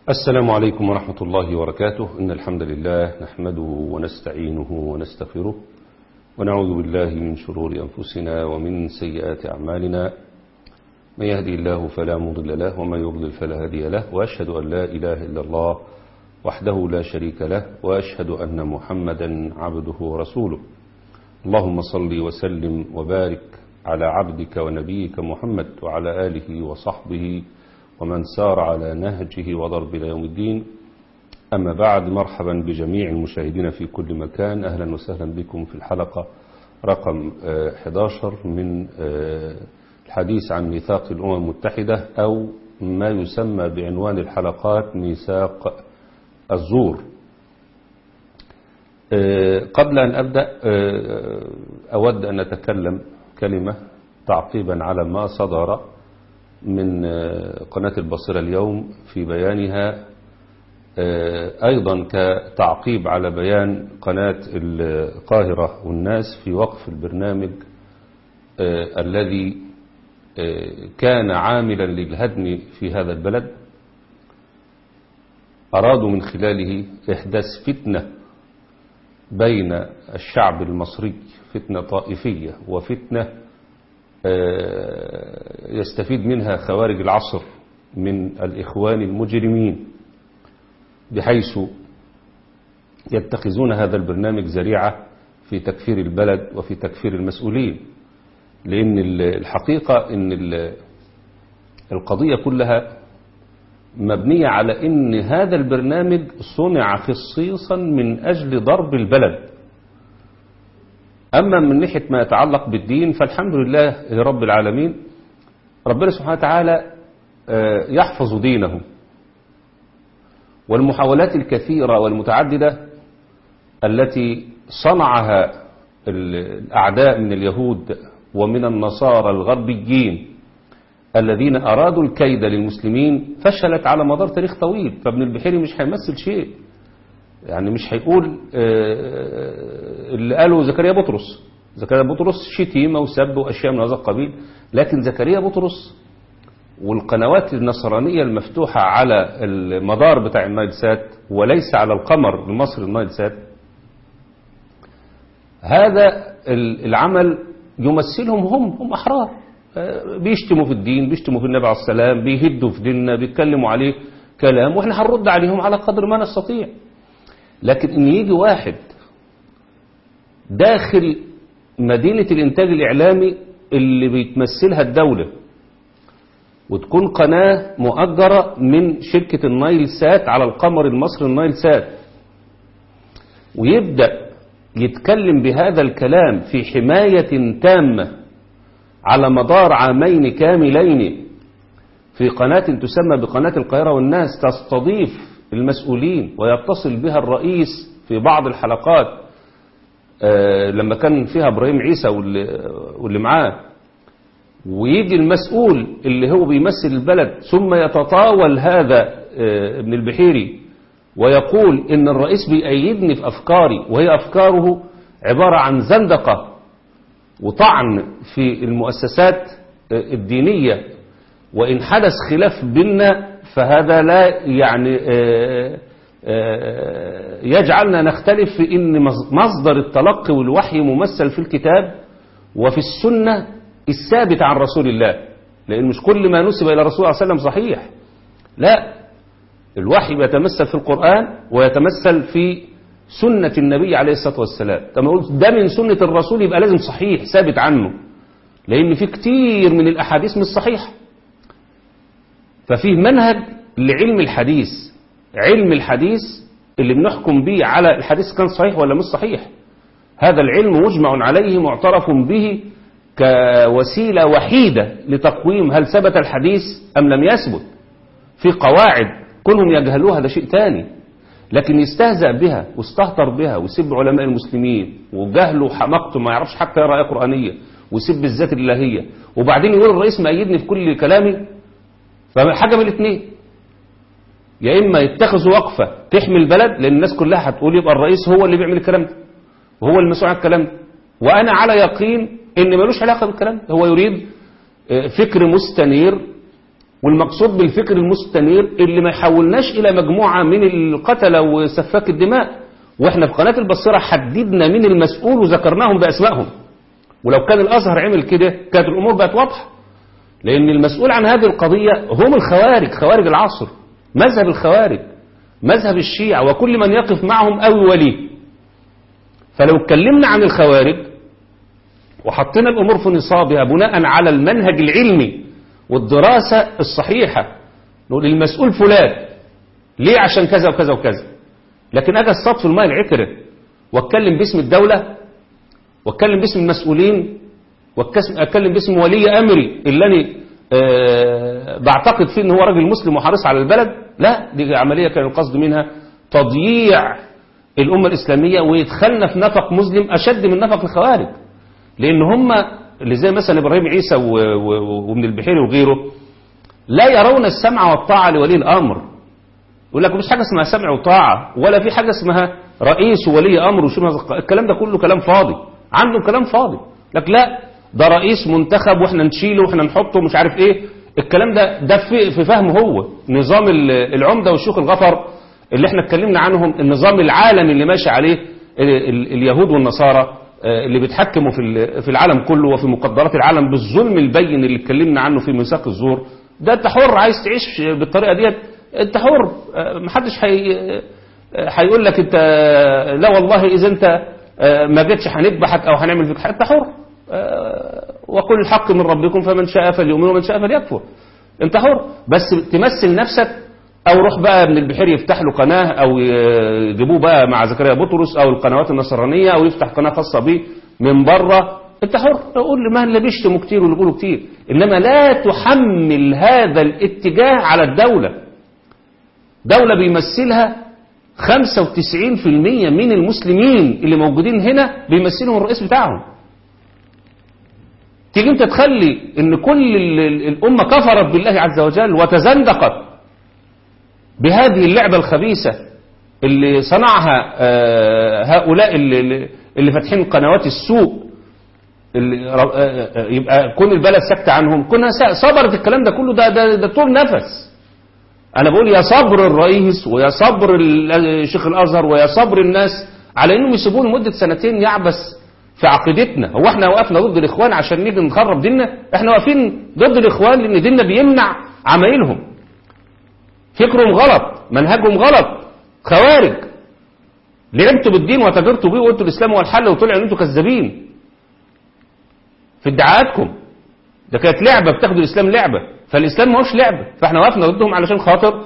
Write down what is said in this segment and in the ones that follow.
السلام عليكم ورحمة الله وبركاته إن الحمد لله نحمده ونستعينه ونستغفره ونعوذ بالله من شرور أنفسنا ومن سيئات أعمالنا من يهدي الله فلا مضل له ومن يضلل فلا هادي له وأشهد أن لا إله إلا الله وحده لا شريك له وأشهد أن محمدا عبده ورسوله اللهم صل وسلم وبارك على عبدك ونبيك محمد وعلى آله وصحبه ومن سار على نهجه وضرب إلى يوم الدين أما بعد مرحبا بجميع المشاهدين في كل مكان أهلا وسهلا بكم في الحلقة رقم 11 من الحديث عن ميثاق الأمم المتحدة أو ما يسمى بعنوان الحلقات ميثاق الزور قبل أن أبدأ أود أن أتكلم كلمة تعقيبا على ما صدر من قناة البصرة اليوم في بيانها أيضا كتعقيب على بيان قناة القاهرة والناس في وقف البرنامج الذي كان عاملا للهدم في هذا البلد أرادوا من خلاله إحداث فتنة بين الشعب المصري فتنة طائفية وفتنة يستفيد منها خوارج العصر من الإخوان المجرمين بحيث يتخذون هذا البرنامج ذريعة في تكفير البلد وفي تكفير المسؤولين لأن الحقيقة أن القضية كلها مبنية على أن هذا البرنامج صنع خصيصا من أجل ضرب البلد أما من ناحية ما يتعلق بالدين فالحمد لله رب العالمين ربنا سبحانه وتعالى يحفظ دينه والمحاولات الكثيرة والمتعددة التي صنعها الأعداء من اليهود ومن النصارى الغربيين الذين أرادوا الكيد للمسلمين فشلت على مدار تاريخ طويل فابن البحيري مش هيمثل شيء يعني مش هيقول اللي قاله زكريا بطرس زكريا بطرس شتيمة وسب وأشياء من هذا القبيل لكن زكريا بطرس والقنوات النصرانية المفتوحة على المدار بتاع النايل سات وليس على القمر المصري النايل سات هذا العمل يمثلهم هم هم أحرار بيشتموا في الدين بيشتموا في النبي عليه السلام بيهدوا في ديننا بيتكلموا عليه كلام واحنا هنرد عليهم على قدر ما نستطيع لكن ان يجي واحد داخل مدينة الانتاج الاعلامي اللي بيتمثلها الدولة وتكون قناة مؤجرة من شركة النايل سات على القمر المصري النايل سات ويبدأ يتكلم بهذا الكلام في حماية تامة على مدار عامين كاملين في قناة تسمى بقناة القاهرة والناس تستضيف المسؤولين ويتصل بها الرئيس في بعض الحلقات لما كان فيها ابراهيم عيسى واللي معاه ويجي المسؤول اللي هو بيمثل البلد ثم يتطاول هذا ابن البحيري ويقول ان الرئيس بيأيدني في افكاري وهي افكاره عبارة عن زندقة وطعن في المؤسسات الدينية وإن حدث خلاف بيننا فهذا لا يعني يجعلنا نختلف في إن مصدر التلقي والوحي ممثل في الكتاب وفي السنة الثابت عن رسول الله لأن مش كل ما نسب إلى رسول الله صلى الله عليه وسلم صحيح لا الوحي بيتمثل في القرآن ويتمثل في سنة النبي عليه الصلاة والسلام لما قلت ده من سنة الرسول يبقى لازم صحيح ثابت عنه لأن في كتير من الأحاديث مش صحيحة ففيه منهج لعلم الحديث علم الحديث اللي بنحكم به على الحديث كان صحيح ولا مش صحيح هذا العلم مجمع عليه معترف به كوسيلة وحيدة لتقويم هل ثبت الحديث أم لم يثبت في قواعد كلهم يجهلوها ده شيء تاني لكن يستهزأ بها واستهتر بها ويسب علماء المسلمين وجهله وحماقته ما يعرفش حتى يقرأ آية قرآنية ويسب الذات الإلهية وبعدين يقول الرئيس مأيدني في كل كلامي فحاجة من الاثنين يا إما يتخذوا وقفة تحمي البلد لأن الناس كلها هتقول يبقى الرئيس هو اللي بيعمل الكلام ده وهو المسؤول عن الكلام ده وأنا على يقين إن ملوش علاقة بالكلام ده هو يريد فكر مستنير والمقصود بالفكر المستنير اللي ما يحولناش إلى مجموعة من القتلة وسفاك الدماء واحنا في قناة البصيرة حددنا مين المسؤول وذكرناهم بأسمائهم ولو كان الأزهر عمل كده كانت الأمور بقت واضحة لأن المسؤول عن هذه القضية هم الخوارج خوارج العصر مذهب الخوارج مذهب الشيعة وكل من يقف معهم أو وليه فلو اتكلمنا عن الخوارج وحطينا الأمور في نصابها بناء على المنهج العلمي والدراسة الصحيحة نقول المسؤول فلان ليه عشان كذا وكذا وكذا لكن أجي الصد في الماء العكرة واتكلم باسم الدولة واتكلم باسم المسؤولين واتكلم باسم ولي أمري اللي أنا أه بعتقد فيه ان هو راجل مسلم وحريص على البلد لا دي عملية كان القصد منها تضييع الأمة الإسلامية ويدخلنا في نفق مسلم أشد من نفق الخوارج لأن هم اللي زي مثلا إبراهيم عيسى وابن البحيري وغيره لا يرون السمع والطاعة لولي الأمر يقول لك مش حاجة اسمها سمع وطاعة ولا في حاجة اسمها رئيس وولي أمر وشبه الكلام ده كله كلام فاضي عندهم كلام فاضي لك لا ده رئيس منتخب واحنا نشيله واحنا نحطه مش عارف ايه الكلام ده ده في, في فهمه هو نظام العمدة والشيوخ الغفر اللي احنا اتكلمنا عنهم النظام العالمي اللي ماشي عليه اليهود والنصارى اللي بيتحكموا في في العالم كله وفي مقدرات العالم بالظلم البين اللي اتكلمنا عنه في ميثاق الزور ده انت حر عايز تعيش بالطريقه ديت انت حر محدش حي هيقول لك انت لا والله اذا انت ما جيتش هنذبحك او هنعمل فيك حاجه انت حر وقل الحق من ربكم فمن شاء فليؤمن ومن شاء فليكفر انت حر بس تمثل نفسك او روح بقى ابن البحير يفتح له قناه او يجيبوه بقى مع زكريا بطرس او القنوات النصرانيه او يفتح قناه خاصه بيه من بره انت حر قول ما اللي بيشتموا كتير واللي بيقولوا كتير انما لا تحمل هذا الاتجاه على الدوله دوله بيمثلها 95% من المسلمين اللي موجودين هنا بيمثلهم الرئيس بتاعهم تيجي انت تخلي ان كل الامه كفرت بالله عز وجل وتزندقت بهذه اللعبة الخبيثة اللي صنعها هؤلاء اللي, اللي فاتحين قنوات السوق اللي يبقى كون البلد سكت عنهم كنا صبرت الكلام ده كله ده, ده, ده طول نفس انا بقول يا صبر الرئيس ويا صبر شيخ الازهر ويا صبر الناس على انهم يسيبوه لمده سنتين يعبس في عقيدتنا هو احنا وقفنا ضد الاخوان عشان نيجي نخرب ديننا احنا واقفين ضد الاخوان لان ديننا بيمنع عمايلهم فكرهم غلط منهجهم غلط خوارج لعبتوا بالدين وتجرتوا بيه وقلتوا الاسلام هو الحل وطلع ان انتوا كذابين في ادعاءاتكم ده كانت لعبه بتاخدوا الاسلام لعبه فالاسلام ما هوش لعبه فاحنا وقفنا ضدهم علشان خاطر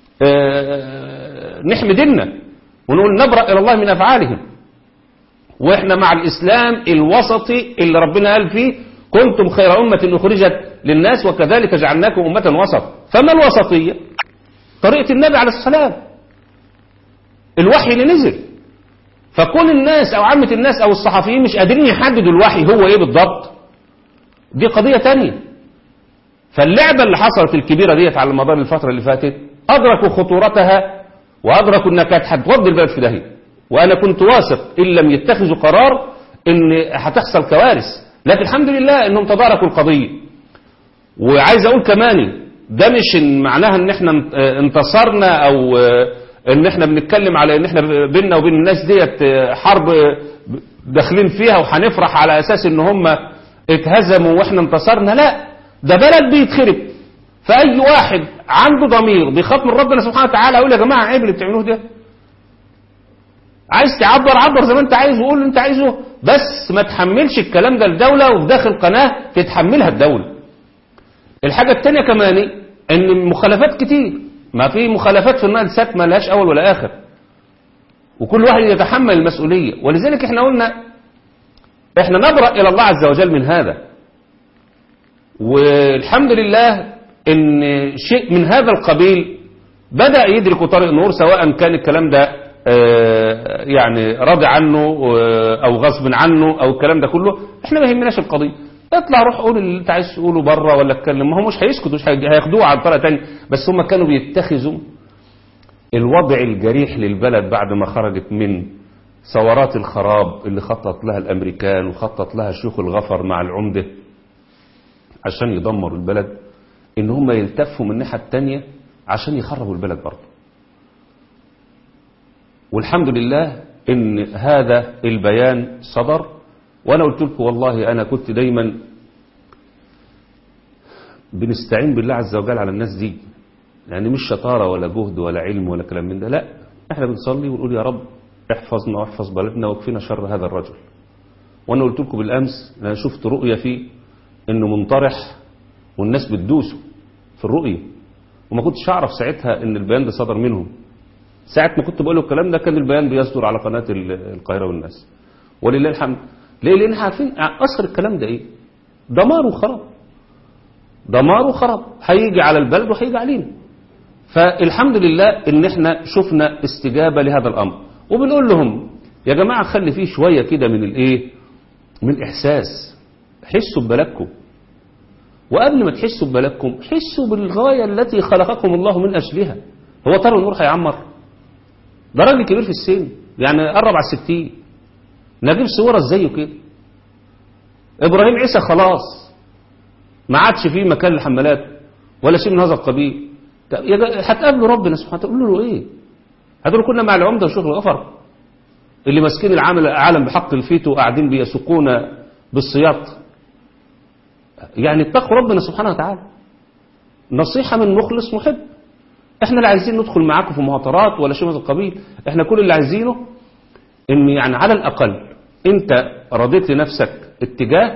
نحمي ديننا ونقول نبرأ الى الله من افعالهم واحنا مع الاسلام الوسطي اللي ربنا قال فيه كنتم خير امه اخرجت للناس وكذلك جعلناكم امه وسط فما الوسطيه طريقة النبي عليه السلام الوحي اللي نزل فكون الناس او عامة الناس او الصحفيين مش قادرين يحددوا الوحي هو ايه بالضبط دي قضية تانية فاللعبة اللي حصلت الكبيرة ديت على مدار الفترة اللي فاتت ادركوا خطورتها وادركوا انها كانت هتودي البلد في داهية وانا كنت واثق ان لم يتخذوا قرار ان هتحصل كوارث لكن الحمد لله انهم تداركوا القضية وعايز اقول كمان ده مش معناها ان احنا انتصرنا او ان احنا بنتكلم على ان احنا بيننا وبين الناس ديت حرب داخلين فيها وهنفرح على اساس ان هم اتهزموا واحنا انتصرنا لا ده بلد بيتخرب فاي واحد عنده ضمير بيخاف من ربنا سبحانه وتعالى يقول يا جماعه عيب اللي بتعملوه ده عايز تعبر عبر زي ما انت عايز وقول اللي انت عايزه بس ما تحملش الكلام ده الدوله وفي داخل قناه تتحملها الدوله الحاجه الثانيه كمان ان المخالفات كتير ما في مخالفات في النقل سات ما لهاش اول ولا اخر وكل واحد يتحمل المسؤوليه ولذلك احنا قلنا احنا نبرأ الى الله عز وجل من هذا والحمد لله ان شيء من هذا القبيل بدأ يدرك طريق النور سواء كان الكلام ده يعني راضي عنه او غصب عنه او الكلام ده كله احنا ما يهمناش القضيه اطلع روح قول اللي انت عايز تقوله بره ولا اتكلم ما هو مش هيسكتوا مش هياخدوه على طريقه ثانيه بس هم كانوا بيتخذوا الوضع الجريح للبلد بعد ما خرجت من ثورات الخراب اللي خطط لها الامريكان وخطط لها شيوخ الغفر مع العمده عشان يدمروا البلد ان هم يلتفوا من الناحية التانية عشان يخربوا البلد برضه والحمد لله ان هذا البيان صدر وانا قلت لكم والله انا كنت دايما بنستعين بالله عز وجل على الناس دي يعني مش شطارة ولا جهد ولا علم ولا كلام من ده لا احنا بنصلي ونقول يا رب احفظنا واحفظ بلدنا واكفينا شر هذا الرجل وانا قلت لكم بالامس انا شفت رؤية فيه انه منطرح والناس بتدوسه في الرؤية وما كنتش اعرف ساعتها ان البيان ده صدر منهم ساعة ما كنت بقول له الكلام ده كان البيان بيصدر على قناة القاهرة والناس ولله الحمد ليه لان احنا عارفين اثر الكلام ده ايه دمار وخراب دمار وخراب هيجي على البلد وهيجي علينا فالحمد لله ان احنا شفنا استجابة لهذا الامر وبنقول لهم يا جماعة خلي فيه شوية كده من الايه من الاحساس حسوا ببلدكم وقبل ما تحسوا ببلدكم حسوا بالغاية التي خلقكم الله من اجلها هو طار النور هيعمر ده راجل كبير في السن يعني قرب على الستين نجيب صورة زيه كده ابراهيم عيسى خلاص ما عادش فيه مكان للحملات ولا شيء من هذا القبيل هتقابلوا ربنا سبحانه وتعالى تقولوا له ايه هتقولوا كنا مع العمده وشغل غفر اللي ماسكين العالم العالم بحق الفيتو وقاعدين بيسوقونا بالسياط يعني اتقوا ربنا سبحانه وتعالى نصيحة من مخلص محب احنا اللي عايزين ندخل معاكم في مهاترات ولا شيء من هذا القبيل احنا كل اللي عايزينه ان يعني على الاقل انت رضيت لنفسك اتجاه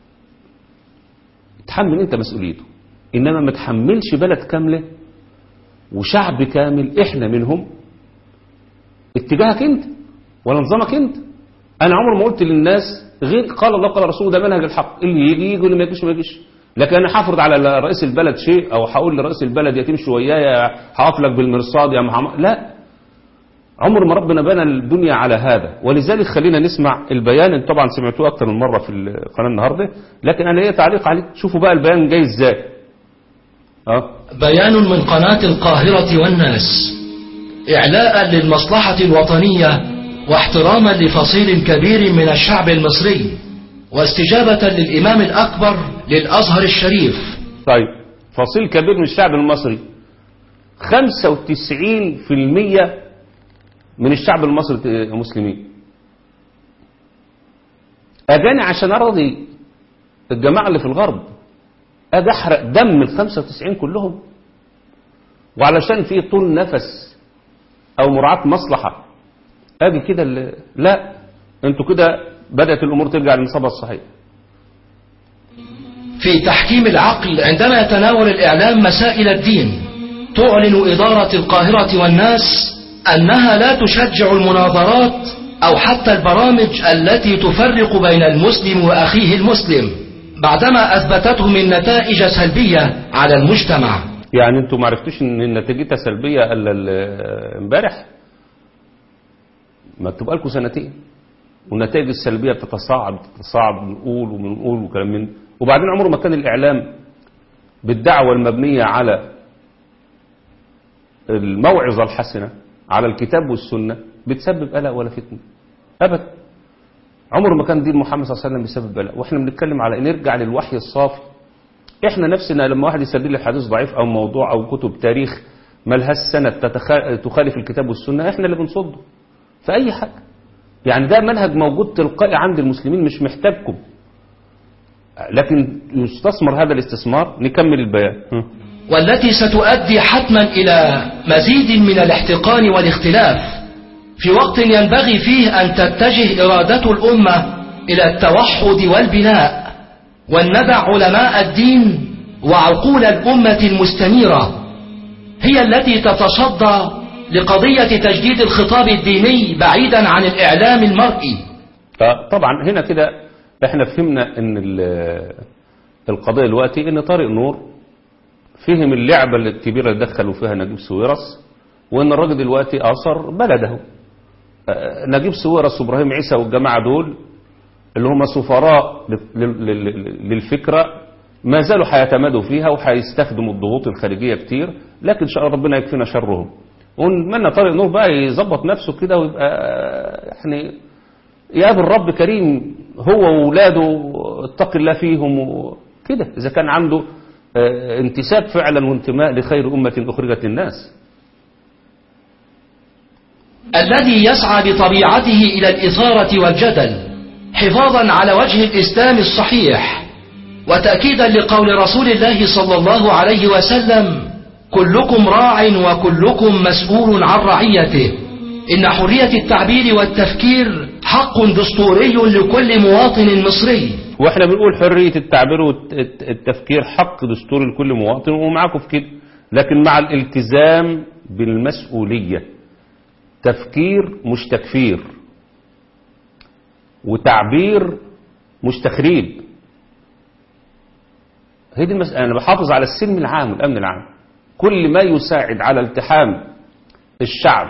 تحمل انت مسؤوليته انما ما تحملش بلد كامله وشعب كامل احنا منهم اتجاهك انت ولا نظامك انت انا عمر ما قلت للناس غير قال الله قال رسوله ده منهج الحق اللي يجي يجي واللي ما يجيش ما يجيش لكن انا هفرض على رئيس البلد شيء او هقول لرئيس البلد يا تمشي ويايا هقف لك بالمرصاد يا محمد لا عمر ما ربنا بنى الدنيا على هذا ولذلك خلينا نسمع البيان انتوا طبعا سمعتوه اكتر من مره في القناه النهارده لكن انا ليا تعليق عليه شوفوا بقى البيان جاي ازاي اه بيان من قناة القاهرة والناس إعلاء للمصلحة الوطنية واحتراما لفصيل كبير من الشعب المصري واستجابة للإمام الأكبر للأزهر الشريف طيب فصيل كبير من الشعب المصري 95% من الشعب المصري مسلمين أجاني عشان أرضي الجماعة اللي في الغرب أجي أحرق دم ال 95 كلهم وعلشان في طول نفس أو مراعاة مصلحة أجي كده اللي- لا أنتوا كده بدأت الأمور ترجع لنصابها الصحيح في تحكيم العقل عندما يتناول الإعلام مسائل الدين تعلن إدارة القاهرة والناس أنها لا تشجع المناظرات أو حتى البرامج التي تفرق بين المسلم وأخيه المسلم بعدما أثبتته من نتائج سلبية على المجتمع يعني انتوا ما عرفتوش ان نتيجتها سلبيه الا ال- امبارح ما تبقى لكم سنتين والنتائج السلبيه بتتصاعد بتتصاعد بنقول وبنقول وكلام من ده. وبعدين عمره ما كان الاعلام بالدعوه المبنيه على الموعظه الحسنه على الكتاب والسنه بتسبب قلق ولا فتنه ابدا عمر ما كان دين محمد صلى الله عليه وسلم بيسبب قلق واحنا بنتكلم على ان نرجع للوحي الصافي احنا نفسنا لما واحد يستدل الحديث ضعيف او موضوع او كتب تاريخ ملهاش سند تتخ... تخالف الكتاب والسنه احنا اللي بنصده في اي حاجه يعني ده منهج موجود تلقائي عند المسلمين مش محتاجكم لكن يستثمر هذا الاستثمار نكمل البيان ها. والتي ستؤدي حتما إلى مزيد من الاحتقان والاختلاف في وقت ينبغي فيه أن تتجه إرادة الأمة إلى التوحد والبناء ولندع علماء الدين وعقول الأمة المستنيرة هي التي تتصدى لقضية تجديد الخطاب الديني بعيدا عن الإعلام المرئي فطبعا هنا كده احنا فهمنا ان ال- القضيه دلوقتي ان طارق نور فهم اللعبه الكبيره اللي دخلوا فيها نجيب سويرس وان الراجل دلوقتي اثر بلده آه، نجيب سويرس وابراهيم عيسى والجماعه دول اللي هم سفراء لل- لل- لل- للفكره ما زالوا هيتمادوا فيها وهيستخدموا الضغوط الخارجيه كتير لكن ان شاء الله ربنا يكفينا شرهم ونتمنى طارق نور بقى يظبط نفسه كده ويبقى آه، يعني يقابل رب كريم هو وولاده اتق الله فيهم وكده إذا كان عنده آه، انتساب فعلا وانتماء لخير أمة أخرجت للناس الذي يسعى بطبيعته إلى الإثارة والجدل حفاظا على وجه الإسلام الصحيح وتأكيدا لقول رسول الله صلى الله عليه وسلم كلكم راع وكلكم مسؤول عن رعيته إن حرية التعبير والتفكير حق دستوري لكل مواطن مصري واحنا بنقول حرية التعبير والتفكير حق دستوري لكل مواطن ومعاكم في كده لكن مع الالتزام بالمسؤولية تفكير مش تكفير وتعبير مش تخريب هي دي المسألة أنا بحافظ على السلم العام والأمن العام كل ما يساعد على التحام الشعب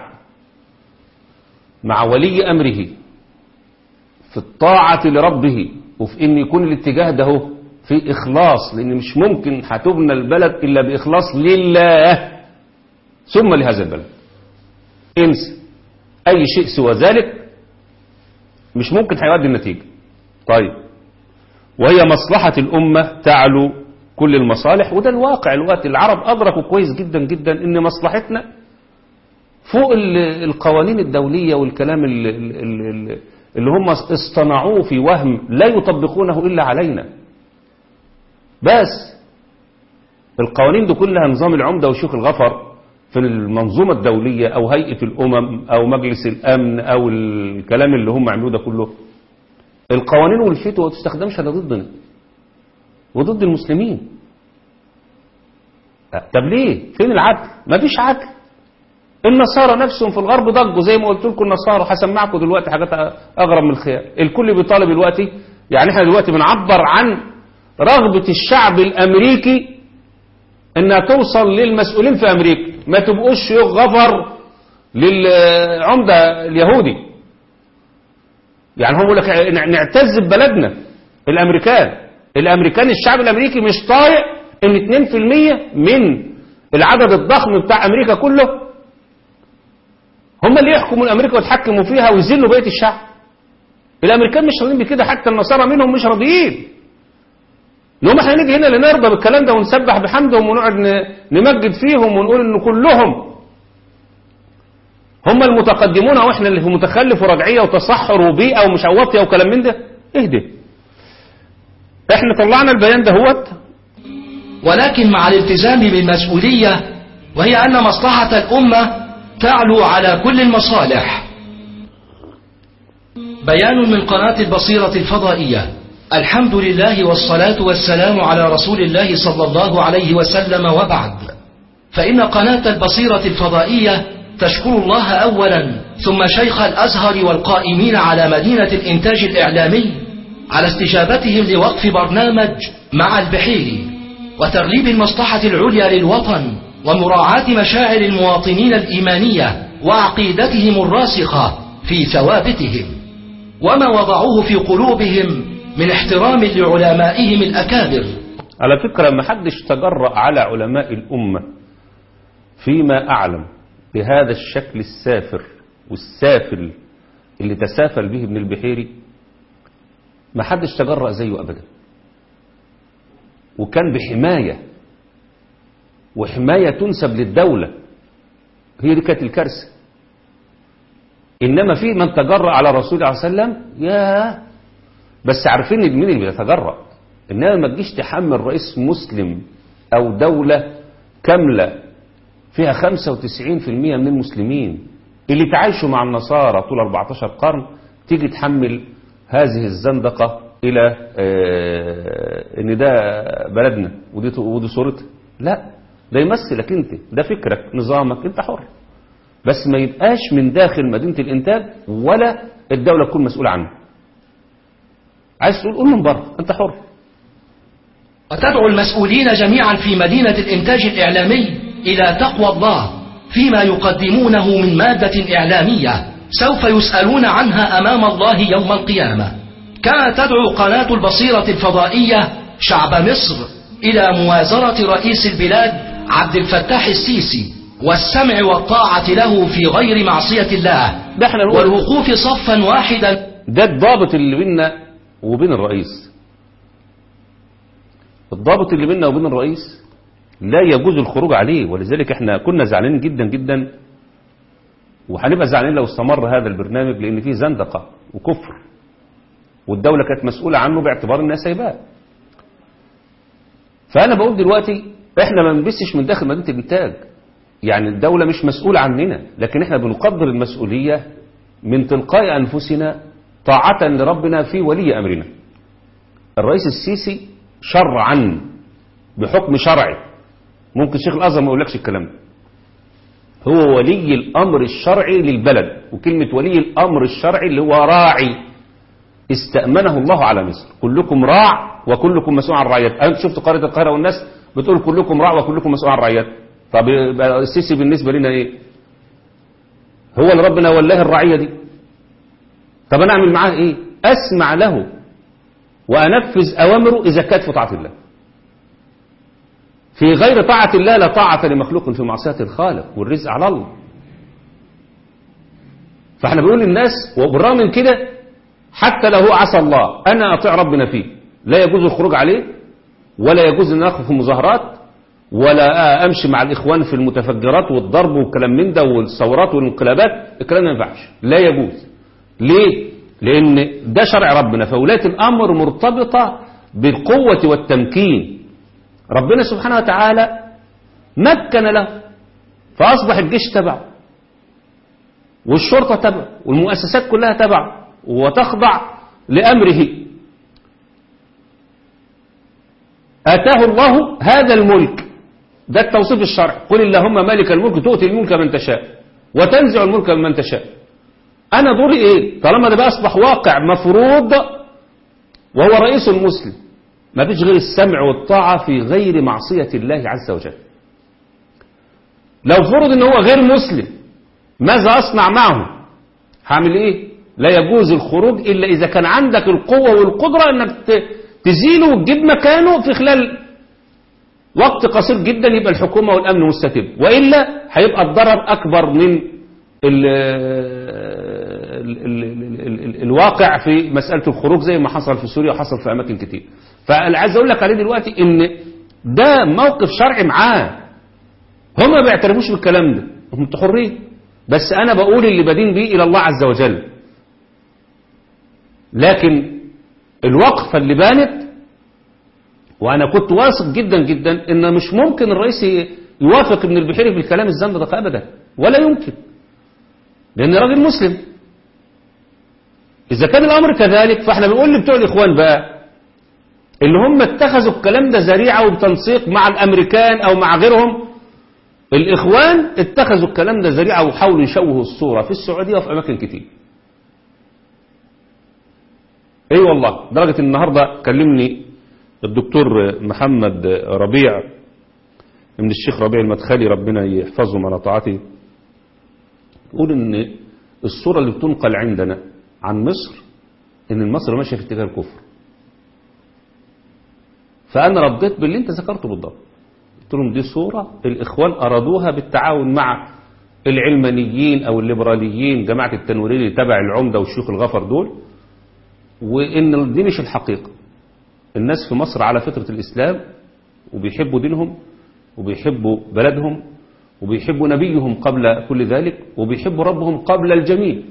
مع ولي أمره في الطاعة لربه وفي ان يكون الاتجاه ده هو في اخلاص لان مش ممكن هتبنى البلد الا باخلاص لله ثم لهذا البلد انسى اي شيء سوى ذلك مش ممكن هيؤدي النتيجة طيب وهي مصلحة الأمة تعلو كل المصالح وده الواقع الوقت العرب أدركوا كويس جدا جدا ان مصلحتنا فوق ال- القوانين الدولية والكلام ال- ال- ال- اللي هم اصطنعوه في وهم لا يطبقونه إلا علينا بس القوانين دي كلها نظام العمدة وشيخ الغفر في المنظومة الدولية أو هيئة الأمم أو مجلس الأمن أو الكلام اللي هم عملوه ده كله القوانين والفتوى ما تستخدمش إلا ضدنا وضد المسلمين طب ليه فين العدل ما فيش عدل النصارى نفسهم في الغرب ضجوا زي ما قلت لكم النصارى هسمعكم دلوقتي حاجات اغرب من الخيال الكل بيطالب دلوقتي يعني احنا دلوقتي بنعبر عن رغبة الشعب الامريكي انها توصل للمسؤولين في امريكا ما تبقوش غفر للعمدة اليهودي يعني هم يقول لك نعتز ببلدنا الامريكان الامريكان الشعب الامريكي مش طايق ان 2% من العدد الضخم بتاع امريكا كله هم اللي يحكموا امريكا ويتحكموا فيها ويذلوا بقيه الشعب الامريكان مش راضيين بكده حتى النصارى منهم مش راضيين نقوم احنا نيجي هنا لنرضى بالكلام ده ونسبح بحمدهم ونقعد ن- نمجد فيهم ونقول ان كلهم هم المتقدمون واحنا اللي في متخلف ورجعيه وتصحر وبيئه ومشوطيه وكلام من ده اهدى احنا طلعنا البيان ده هوت ولكن مع الالتزام بالمسؤولية وهي أن مصلحة الأمة تعلو على كل المصالح بيان من قناة البصيرة الفضائية الحمد لله والصلاة والسلام على رسول الله صلى الله عليه وسلم وبعد فإن قناة البصيرة الفضائية تشكر الله أولا ثم شيخ الأزهر والقائمين على مدينة الإنتاج الإعلامي على استجابتهم لوقف برنامج مع البحيري وتغليب المصلحة العليا للوطن ومراعاة مشاعر المواطنين الإيمانية وعقيدتهم الراسخة في ثوابتهم وما وضعوه في قلوبهم من احترام لعلمائهم الأكابر على فكرة ما حدش تجرأ على علماء الأمة فيما أعلم بهذا الشكل السافر والسافل اللي تسافل به ابن البحيري ما حدش تجرأ زيه أبدا وكان بحماية وحماية تنسب للدولة هي دي كانت الكارثة إنما في من تجرأ على الرسول عليه وسلم يا بس عارفين مين اللي بيتجرأ إنما ما تجيش تحمل رئيس مسلم أو دولة كاملة فيها 95% من المسلمين اللي تعايشوا مع النصارى طول 14 قرن تيجي تحمل هذه الزندقة إلى آه، إن ده بلدنا ودي ودي صورتها لا ده يمثلك أنت ده فكرك نظامك أنت حر بس ما يبقاش من داخل مدينة الإنتاج ولا الدولة تكون مسؤولة عنه عايز تقول قول من بره أنت حر وتدعو المسؤولين جميعا في مدينة الإنتاج الإعلامي إلى تقوى الله فيما يقدمونه من مادة إعلامية سوف يسألون عنها أمام الله يوم القيامة كانت تدعو قناة البصيرة الفضائية شعب مصر إلى موازرة رئيس البلاد عبد الفتاح السيسي والسمع والطاعة له في غير معصية الله ده احنا نقول والوقوف صفا واحدا ده الضابط اللي بيننا وبين الرئيس الضابط اللي بيننا وبين الرئيس لا يجوز الخروج عليه ولذلك احنا كنا زعلانين جدا جدا وهنبقى زعلانين لو استمر هذا البرنامج لان فيه زندقه وكفر والدوله كانت مسؤوله عنه باعتبار انها سايباه فانا بقول دلوقتي احنا ما بنبسش من داخل مدينه الانتاج يعني الدوله مش مسؤوله عننا لكن احنا بنقدر المسؤوليه من تلقاء انفسنا طاعه لربنا في ولي امرنا الرئيس السيسي شرعا بحكم شرعي ممكن شيخ الازهر ما يقولكش الكلام ده هو ولي الامر الشرعي للبلد وكلمه ولي الامر الشرعي اللي هو راعي استأمنه الله على مصر كلكم راع وكلكم مسؤول عن رعيته أنت شفت قارة القاهرة والناس بتقول كلكم راع وكلكم مسؤول عن رعيته طب يبقى السيسي بالنسبة لنا ايه هو اللي ربنا ولاه الرعية دي طب انا اعمل معاه ايه اسمع له وانفذ اوامره اذا كانت في طاعة الله في غير طاعة الله لا طاعة لمخلوق في معصية الخالق والرزق على الله فاحنا بنقول للناس وبالرغم من كده حتى لو هو عصى الله أنا أطيع ربنا فيه لا يجوز الخروج عليه ولا يجوز أن أخذ في مظاهرات ولا أمشي مع الإخوان في المتفجرات والضرب والكلام من ده والثورات والانقلابات الكلام ما ينفعش لا يجوز ليه؟ لأن ده شرع ربنا فولاية الأمر مرتبطة بالقوة والتمكين ربنا سبحانه وتعالى مكن له فأصبح الجيش تبعه والشرطة تبعه والمؤسسات كلها تبعه وتخضع لأمره آتاه الله هذا الملك ده التوصيف الشرعي قل اللهم مالك الملك تؤتي الملك من تشاء وتنزع الملك من تشاء أنا دوري إيه طالما ده بقى أصبح واقع مفروض وهو رئيس المسلم ما فيش غير السمع والطاعة في غير معصية الله عز وجل لو فرض ان هو غير مسلم ماذا أصنع معه هعمل إيه لا يجوز الخروج إلا إذا كان عندك القوة والقدرة أنك تزيله وتجيب مكانه في خلال وقت قصير جدا يبقى الحكومة والأمن مستتب وإلا هيبقى الضرر أكبر من ال ال ال ال ال الواقع في مسألة الخروج زي ما حصل في سوريا وحصل في أماكن كتير فأنا عايز أقول لك عليه دلوقتي إن ده موقف شرعي معاه هم ما بيعترفوش بالكلام ده هم حرين بس أنا بقول اللي بدين بيه إلى الله عز وجل لكن الوقفة اللي بانت وأنا كنت واثق جدا جدا إن مش ممكن الرئيس يوافق ابن البحيري في الكلام الزندقة أبدا ولا يمكن لأن راجل مسلم إذا كان الأمر كذلك فإحنا بنقول لبتوع الإخوان بقى اللي هم اتخذوا الكلام ده ذريعة وبتنسيق مع الأمريكان أو مع غيرهم الإخوان اتخذوا الكلام ده ذريعة وحاولوا يشوهوا الصورة في السعودية وفي أماكن كتير اي أيوة والله درجة النهاردة كلمني الدكتور محمد ربيع من الشيخ ربيع المدخلي ربنا يحفظهم على طاعته يقول ان الصورة اللي بتنقل عندنا عن مصر ان مصر ماشية في اتجاه الكفر فانا رديت باللي انت ذكرته بالضبط قلت لهم دي صورة الاخوان ارادوها بالتعاون مع العلمانيين او الليبراليين جماعة التنويرين اللي تبع العمدة والشيوخ الغفر دول وإن دي مش الحقيقة الناس في مصر على فطرة الإسلام وبيحبوا دينهم وبيحبوا بلدهم وبيحبوا نبيهم قبل كل ذلك وبيحبوا ربهم قبل الجميع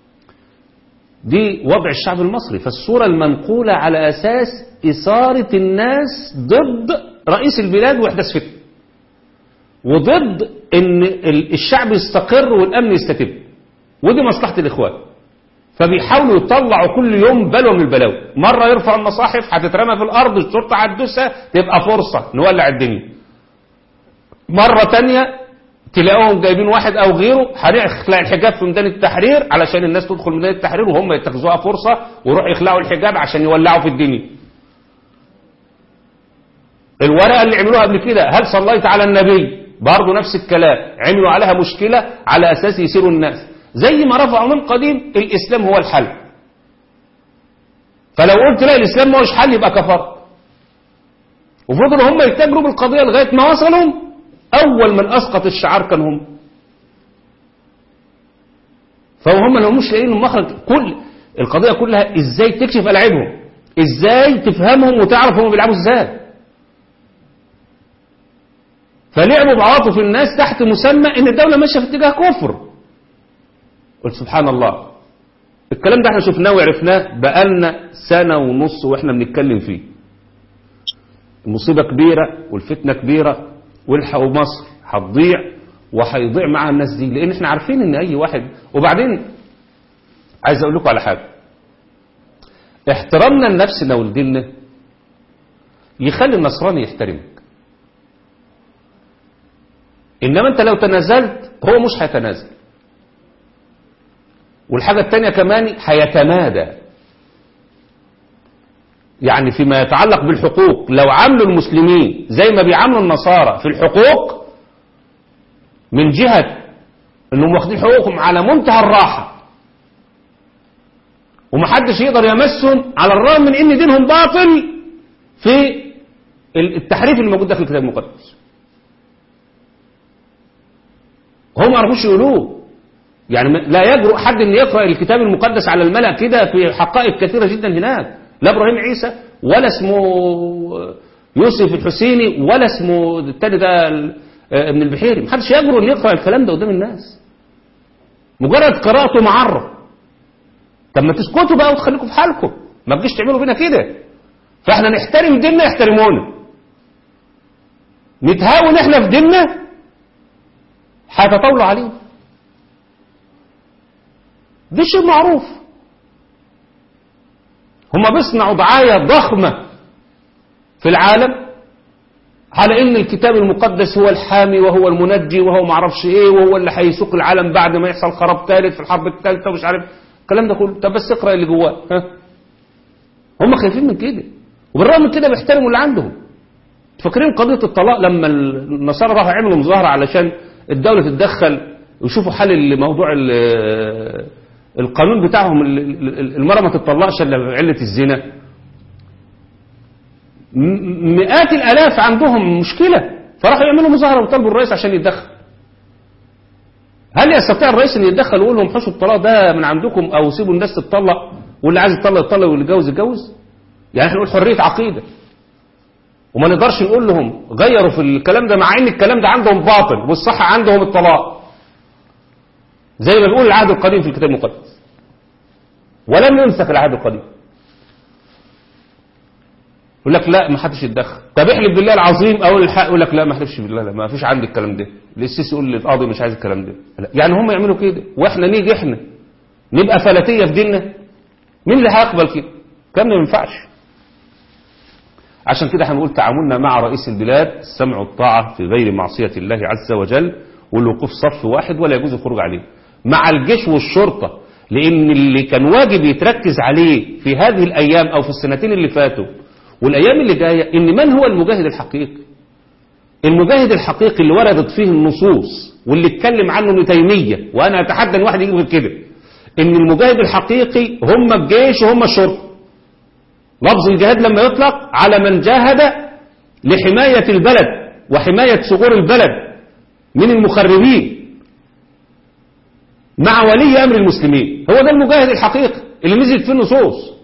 دي وضع الشعب المصري فالصورة المنقولة على أساس إثارة الناس ضد رئيس البلاد وإحداث فتنة وضد إن الشعب يستقر والأمن يستتب ودي مصلحة الإخوان فبيحاولوا يطلعوا كل يوم بلوى من البلاوي مرة يرفع المصاحف هتترمى في الأرض الشرطة هتدوسها تبقى فرصة نولع الدنيا مرة تانية تلاقوهم جايبين واحد أو غيره هنخلع الحجاب في ميدان التحرير علشان الناس تدخل ميدان التحرير وهم يتخذوها فرصة ويروحوا يخلعوا الحجاب عشان يولعوا في الدنيا الورقة اللي عملوها قبل كده هل صليت على النبي برضه نفس الكلام عملوا عليها مشكلة على أساس يسيروا الناس زي ما رفعوا من قديم الإسلام هو الحل فلو قلت لا الإسلام ما هوش حل يبقى كفر وفضلوا هم يتاجروا بالقضية لغاية ما وصلوا أول من أسقط الشعار كان هم فهم لو مش لاقيين مخرج كل القضية كلها إزاي تكشف ألعابهم إزاي تفهمهم وتعرف هم بيلعبوا إزاي فلعبوا بعواطف الناس تحت مسمى ان الدولة ماشية في اتجاه كفر قلت سبحان الله الكلام ده احنا شفناه وعرفناه بقالنا سنة ونص واحنا بنتكلم فيه المصيبة كبيرة والفتنة كبيرة والحقوا مصر هتضيع وهيضيع معاها الناس دي لان احنا عارفين ان اي واحد وبعدين عايز اقول لكم على حاجة احترامنا لنفسنا ولديننا يخلي النصراني يحترمك انما انت لو تنازلت هو مش هيتنازل والحاجة التانية كمان هيتمادى يعني فيما يتعلق بالحقوق لو عاملوا المسلمين زي ما بيعاملوا النصارى في الحقوق من جهة انهم واخدين حقوقهم على منتهى الراحة ومحدش يقدر يمسهم على الرغم من ان دينهم باطل في التحريف اللي موجود داخل الكتاب المقدس هم ما عرفوش يقولوه يعني لا يجرؤ حد ان يقرا الكتاب المقدس على الملأ كده في حقائق كثيره جدا هناك لا ابراهيم عيسى ولا اسمه يوسف الحسيني ولا اسمه التاني ده ابن البحيري محدش يجرؤ ان يقرا الكلام ده قدام الناس مجرد قراءته معرة طب ما تسكتوا بقى وتخليكم في حالكم ما تجيش تعملوا بينا كده فاحنا نحترم ديننا يحترمونا نتهاون احنا في ديننا هيتطاولوا عليه ده شيء معروف هما بيصنعوا دعاية ضخمة في العالم على ان الكتاب المقدس هو الحامي وهو المنجي وهو معرفش ايه وهو اللي هيسوق العالم بعد ما يحصل خراب ثالث في الحرب الثالثة ومش عارف الكلام ده كله طب بس اقرا اللي جواه ها هم خايفين من كده وبالرغم من كده بيحترموا اللي عندهم فاكرين قضية الطلاق لما النصارى راحوا عملوا مظاهرة علشان الدولة تتدخل ويشوفوا حل موضوع القانون بتاعهم المرأة ما تطلقش الا بعلة الزنا مئات الالاف عندهم مشكلة فراحوا يعملوا مظاهرة وطلبوا الرئيس عشان يتدخل هل يستطيع الرئيس ان يتدخل ويقول لهم حشوا الطلاق ده من عندكم او سيبوا الناس تتطلق واللي عايز يتطلق يتطلق واللي يتجوز يتجوز يعني احنا نقول حرية عقيدة وما نقدرش نقول لهم غيروا في الكلام ده مع ان الكلام ده عندهم باطل والصح عندهم الطلاق زي ما بيقول العهد القديم في الكتاب المقدس ولم ينسخ العهد القديم يقول لك لا ما حدش يتدخل طب احلف بالله العظيم او الحق يقول لك لا ما احلفش بالله لا ما فيش عندي الكلام ده السيسي يقول للقاضي مش عايز الكلام ده لا. يعني هم يعملوا كده واحنا نيجي احنا نبقى فلاتيه في ديننا مين اللي هيقبل كده الكلام ده ما ينفعش عشان كده هنقول تعاملنا مع رئيس البلاد السمع والطاعة في غير معصية الله عز وجل والوقوف صف واحد ولا يجوز الخروج عليه مع الجيش والشرطة لأن اللي كان واجب يتركز عليه في هذه الأيام أو في السنتين اللي فاتوا والأيام اللي جاية إن من هو المجاهد الحقيقي المجاهد الحقيقي اللي وردت فيه النصوص واللي اتكلم عنه ابن تيمية وأنا أتحدى أن واحد يجيب غير كده إن المجاهد الحقيقي هم الجيش وهم الشرطة لفظ الجهاد لما يطلق على من جاهد لحماية البلد وحماية ثغور البلد من المخربين مع ولي أمر المسلمين هو ده المجاهد الحقيقي اللي نزلت فيه النصوص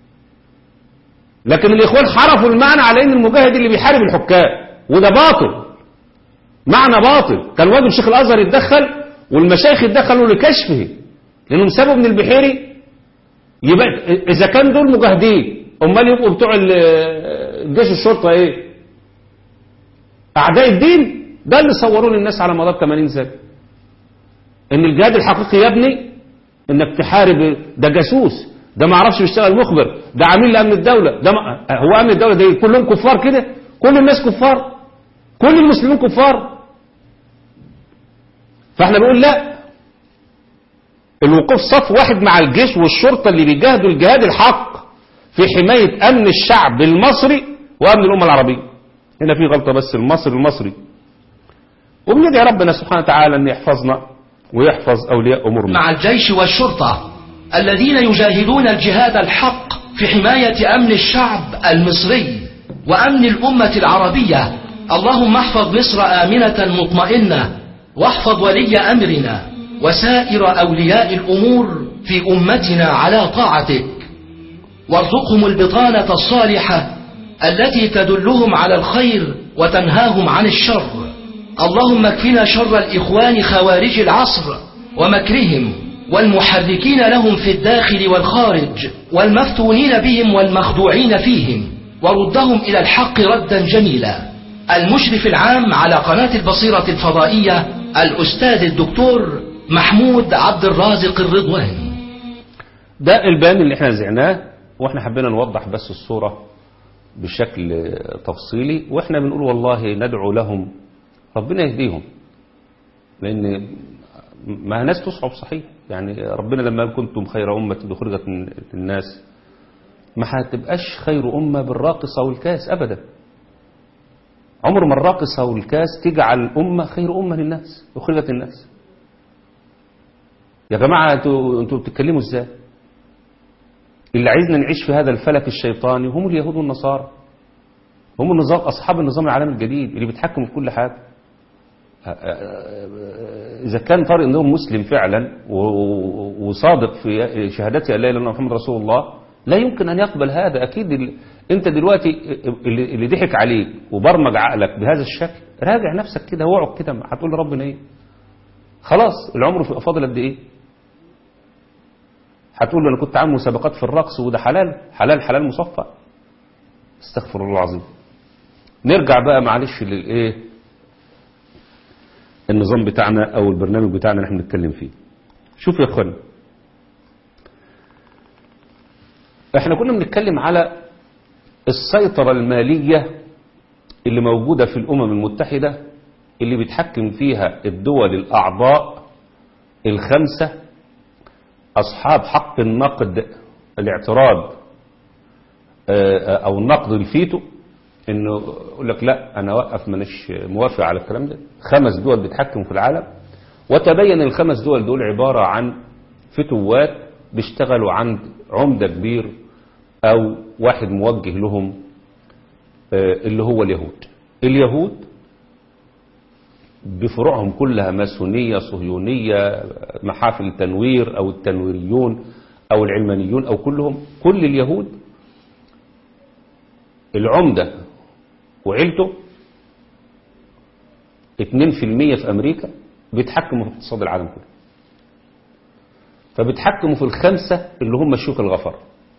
لكن الإخوان حرفوا المعنى على أن المجاهد اللي بيحارب الحكام وده باطل معنى باطل كان واجب شيخ الأزهر يتدخل والمشايخ يتدخلوا لكشفه لأنهم سابوا من البحيري يبقى إذا كان دول مجاهدين امال يبقوا بتوع الجيش الشرطه ايه اعداء الدين ده اللي صوروه للناس على مدار 80 سنه ان الجهاد الحقيقي يا ابني انك تحارب ده جاسوس ده ما عرفش بيشتغل مخبر ده عميل لامن الدوله ده ما هو امن الدوله ده كلهم كفار كده كل الناس كفار كل المسلمين كفار فاحنا بنقول لا الوقوف صف واحد مع الجيش والشرطه اللي بيجاهدوا الجهاد الحق في حماية أمن الشعب المصري وأمن الأمة العربية هنا في غلطة بس المصري المصري وبندعي ربنا سبحانه وتعالى أن يحفظنا ويحفظ أولياء أمورنا مع الجيش والشرطة الذين يجاهدون الجهاد الحق في حماية أمن الشعب المصري وأمن الأمة العربية اللهم احفظ مصر آمنة مطمئنة واحفظ ولي أمرنا وسائر أولياء الأمور في أمتنا على طاعتك وارزقهم البطانة الصالحة التي تدلهم على الخير وتنهاهم عن الشر اللهم اكفنا شر الإخوان خوارج العصر ومكرهم والمحركين لهم في الداخل والخارج والمفتونين بهم والمخدوعين فيهم وردهم إلى الحق ردا جميلا المشرف العام على قناة البصيرة الفضائية الأستاذ الدكتور محمود عبد الرازق الرضواني ده البيان اللي احنا زعناه واحنا حبينا نوضح بس الصورة بشكل تفصيلي واحنا بنقول والله ندعو لهم ربنا يهديهم لان ما ناس تصعب صحيح يعني ربنا لما قال كنتم خير أمة أخرجت للناس ما هتبقاش خير أمة بالراقصة والكاس أبدا عمر ما الراقصة والكاس تجعل الأمة خير أمة للناس أخرجت للناس يا جماعة انتوا انتوا بتتكلموا ازاي اللي عايزنا نعيش في هذا الفلك الشيطاني هم اليهود والنصارى هم النظام أصحاب النظام العالمي الجديد اللي بيتحكموا في كل حاجة إذا كان طارق إنهم مسلم فعلا وصادق في شهادته لا إله إلا الله محمد رسول الله لا يمكن أن يقبل هذا أكيد ال... أنت دلوقتي اللي, اللي ضحك عليك وبرمج عقلك بهذا الشكل راجع نفسك كده واقعد كده هتقول لربنا إيه خلاص العمر فاضل قد إيه هتقول له أنا كنت عامل مسابقات في الرقص وده حلال حلال حلال مصفى استغفر الله العظيم نرجع بقى معلش للإيه النظام بتاعنا او البرنامج بتاعنا اللي احنا بنتكلم فيه شوف يا اخوانا احنا كنا بنتكلم على السيطرة المالية اللي موجودة في الامم المتحدة اللي بيتحكم فيها الدول الاعضاء الخمسة اصحاب حق النقد الاعتراض او النقد الفيتو انه يقول لك لا انا اوقف مانيش موافق على الكلام ده خمس دول بيتحكموا في العالم وتبين الخمس دول دول عبارة عن فتوات بيشتغلوا عند عمدة كبير او واحد موجه لهم اللي هو اليهود اليهود بفروعهم كلها ماسونية صهيونية محافل تنوير او التنويريون او العلمانيون او كلهم كل اليهود العمدة وعيلته 2% في أمريكا بيتحكموا في اقتصاد العالم كله فبيتحكموا في الخمسة اللي هم الشيوخ الغفر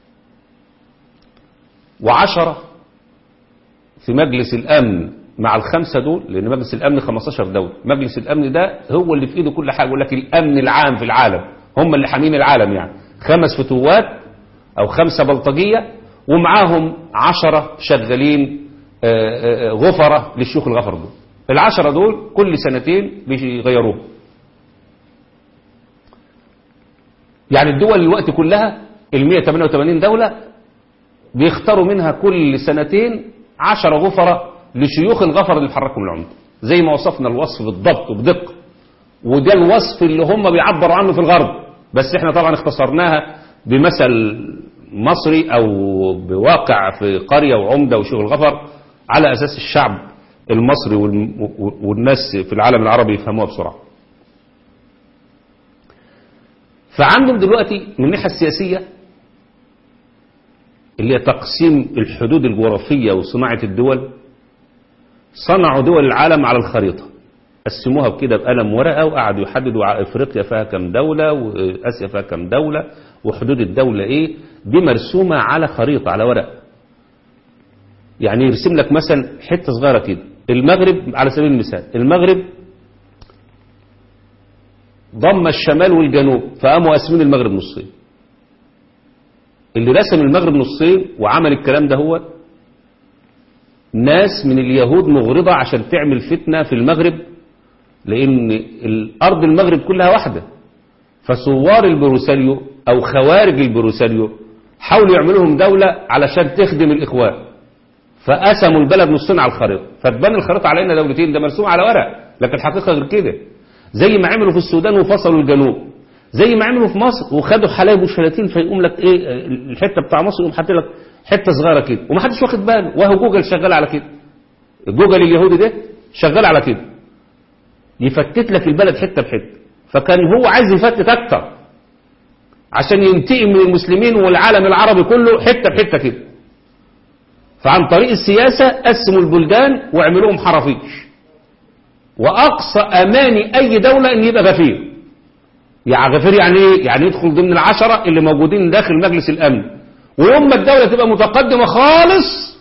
وعشرة في مجلس الأمن مع الخمسة دول لأن مجلس الأمن 15 دولة مجلس الأمن ده هو اللي في إيده كل حاجة يقول لك الأمن العام في العالم هم اللي حامين العالم يعني خمس فتوات أو خمسة بلطجية ومعاهم عشرة شغالين غفرة للشيوخ الغفر دول العشرة دول كل سنتين بيغيروه يعني الدول الوقت كلها ال 188 دولة بيختاروا منها كل سنتين عشرة غفرة لشيوخ الغفر اللي بيحركوا من العمدة زي ما وصفنا الوصف بالضبط وبدقة وده الوصف اللي هم بيعبروا عنه في الغرب بس احنا طبعا اختصرناها بمثل مصري او بواقع في قرية وعمدة وشغل غفر على اساس الشعب المصري والناس في العالم العربي يفهموها بسرعة فعندهم دلوقتي من الناحية السياسية اللي هي تقسيم الحدود الجغرافية وصناعة الدول صنعوا دول العالم على الخريطة قسموها بكده بقلم ورقة وقعدوا يحددوا افريقيا فيها كم دولة واسيا فيها كم دولة وحدود الدولة ايه دي مرسومة على خريطة على ورق يعني يرسم لك مثلا حتة صغيرة كده المغرب على سبيل المثال المغرب ضم الشمال والجنوب فقاموا قاسمين المغرب نصين اللي رسم المغرب نصين وعمل الكلام ده هو ناس من اليهود مغرضة عشان تعمل فتنة في المغرب لأن الأرض المغرب كلها واحدة فثوار البروسليو أو خوارج البروسليو حاولوا يعملوهم دولة علشان تخدم الإخوان فقسموا البلد نصين على الخريطة فتبان الخريطة علينا دولتين ده مرسوم على ورق لكن الحقيقة غير كده زي ما عملوا في السودان وفصلوا الجنوب زي ما عملوا في مصر وخدوا حلايب وشلاتين فيقوم لك ايه الحته بتاع مصر يقوم حاطط لك حته صغيره كده ومحدش واخد باله وهو جوجل شغال على كده جوجل اليهودي ده شغال على كده يفتت لك البلد حته بحته فكان هو عايز يفتت اكتر عشان ينتقم من المسلمين والعالم العربي كله حته بحته كده فعن طريق السياسه قسموا البلدان وعملوهم حرافيش وأقصى أماني أي دولة أن يبقى غفير يعني غفير يعني إيه؟ يعني يدخل ضمن العشرة اللي موجودين داخل مجلس الأمن ويوم ما الدولة تبقى متقدمة خالص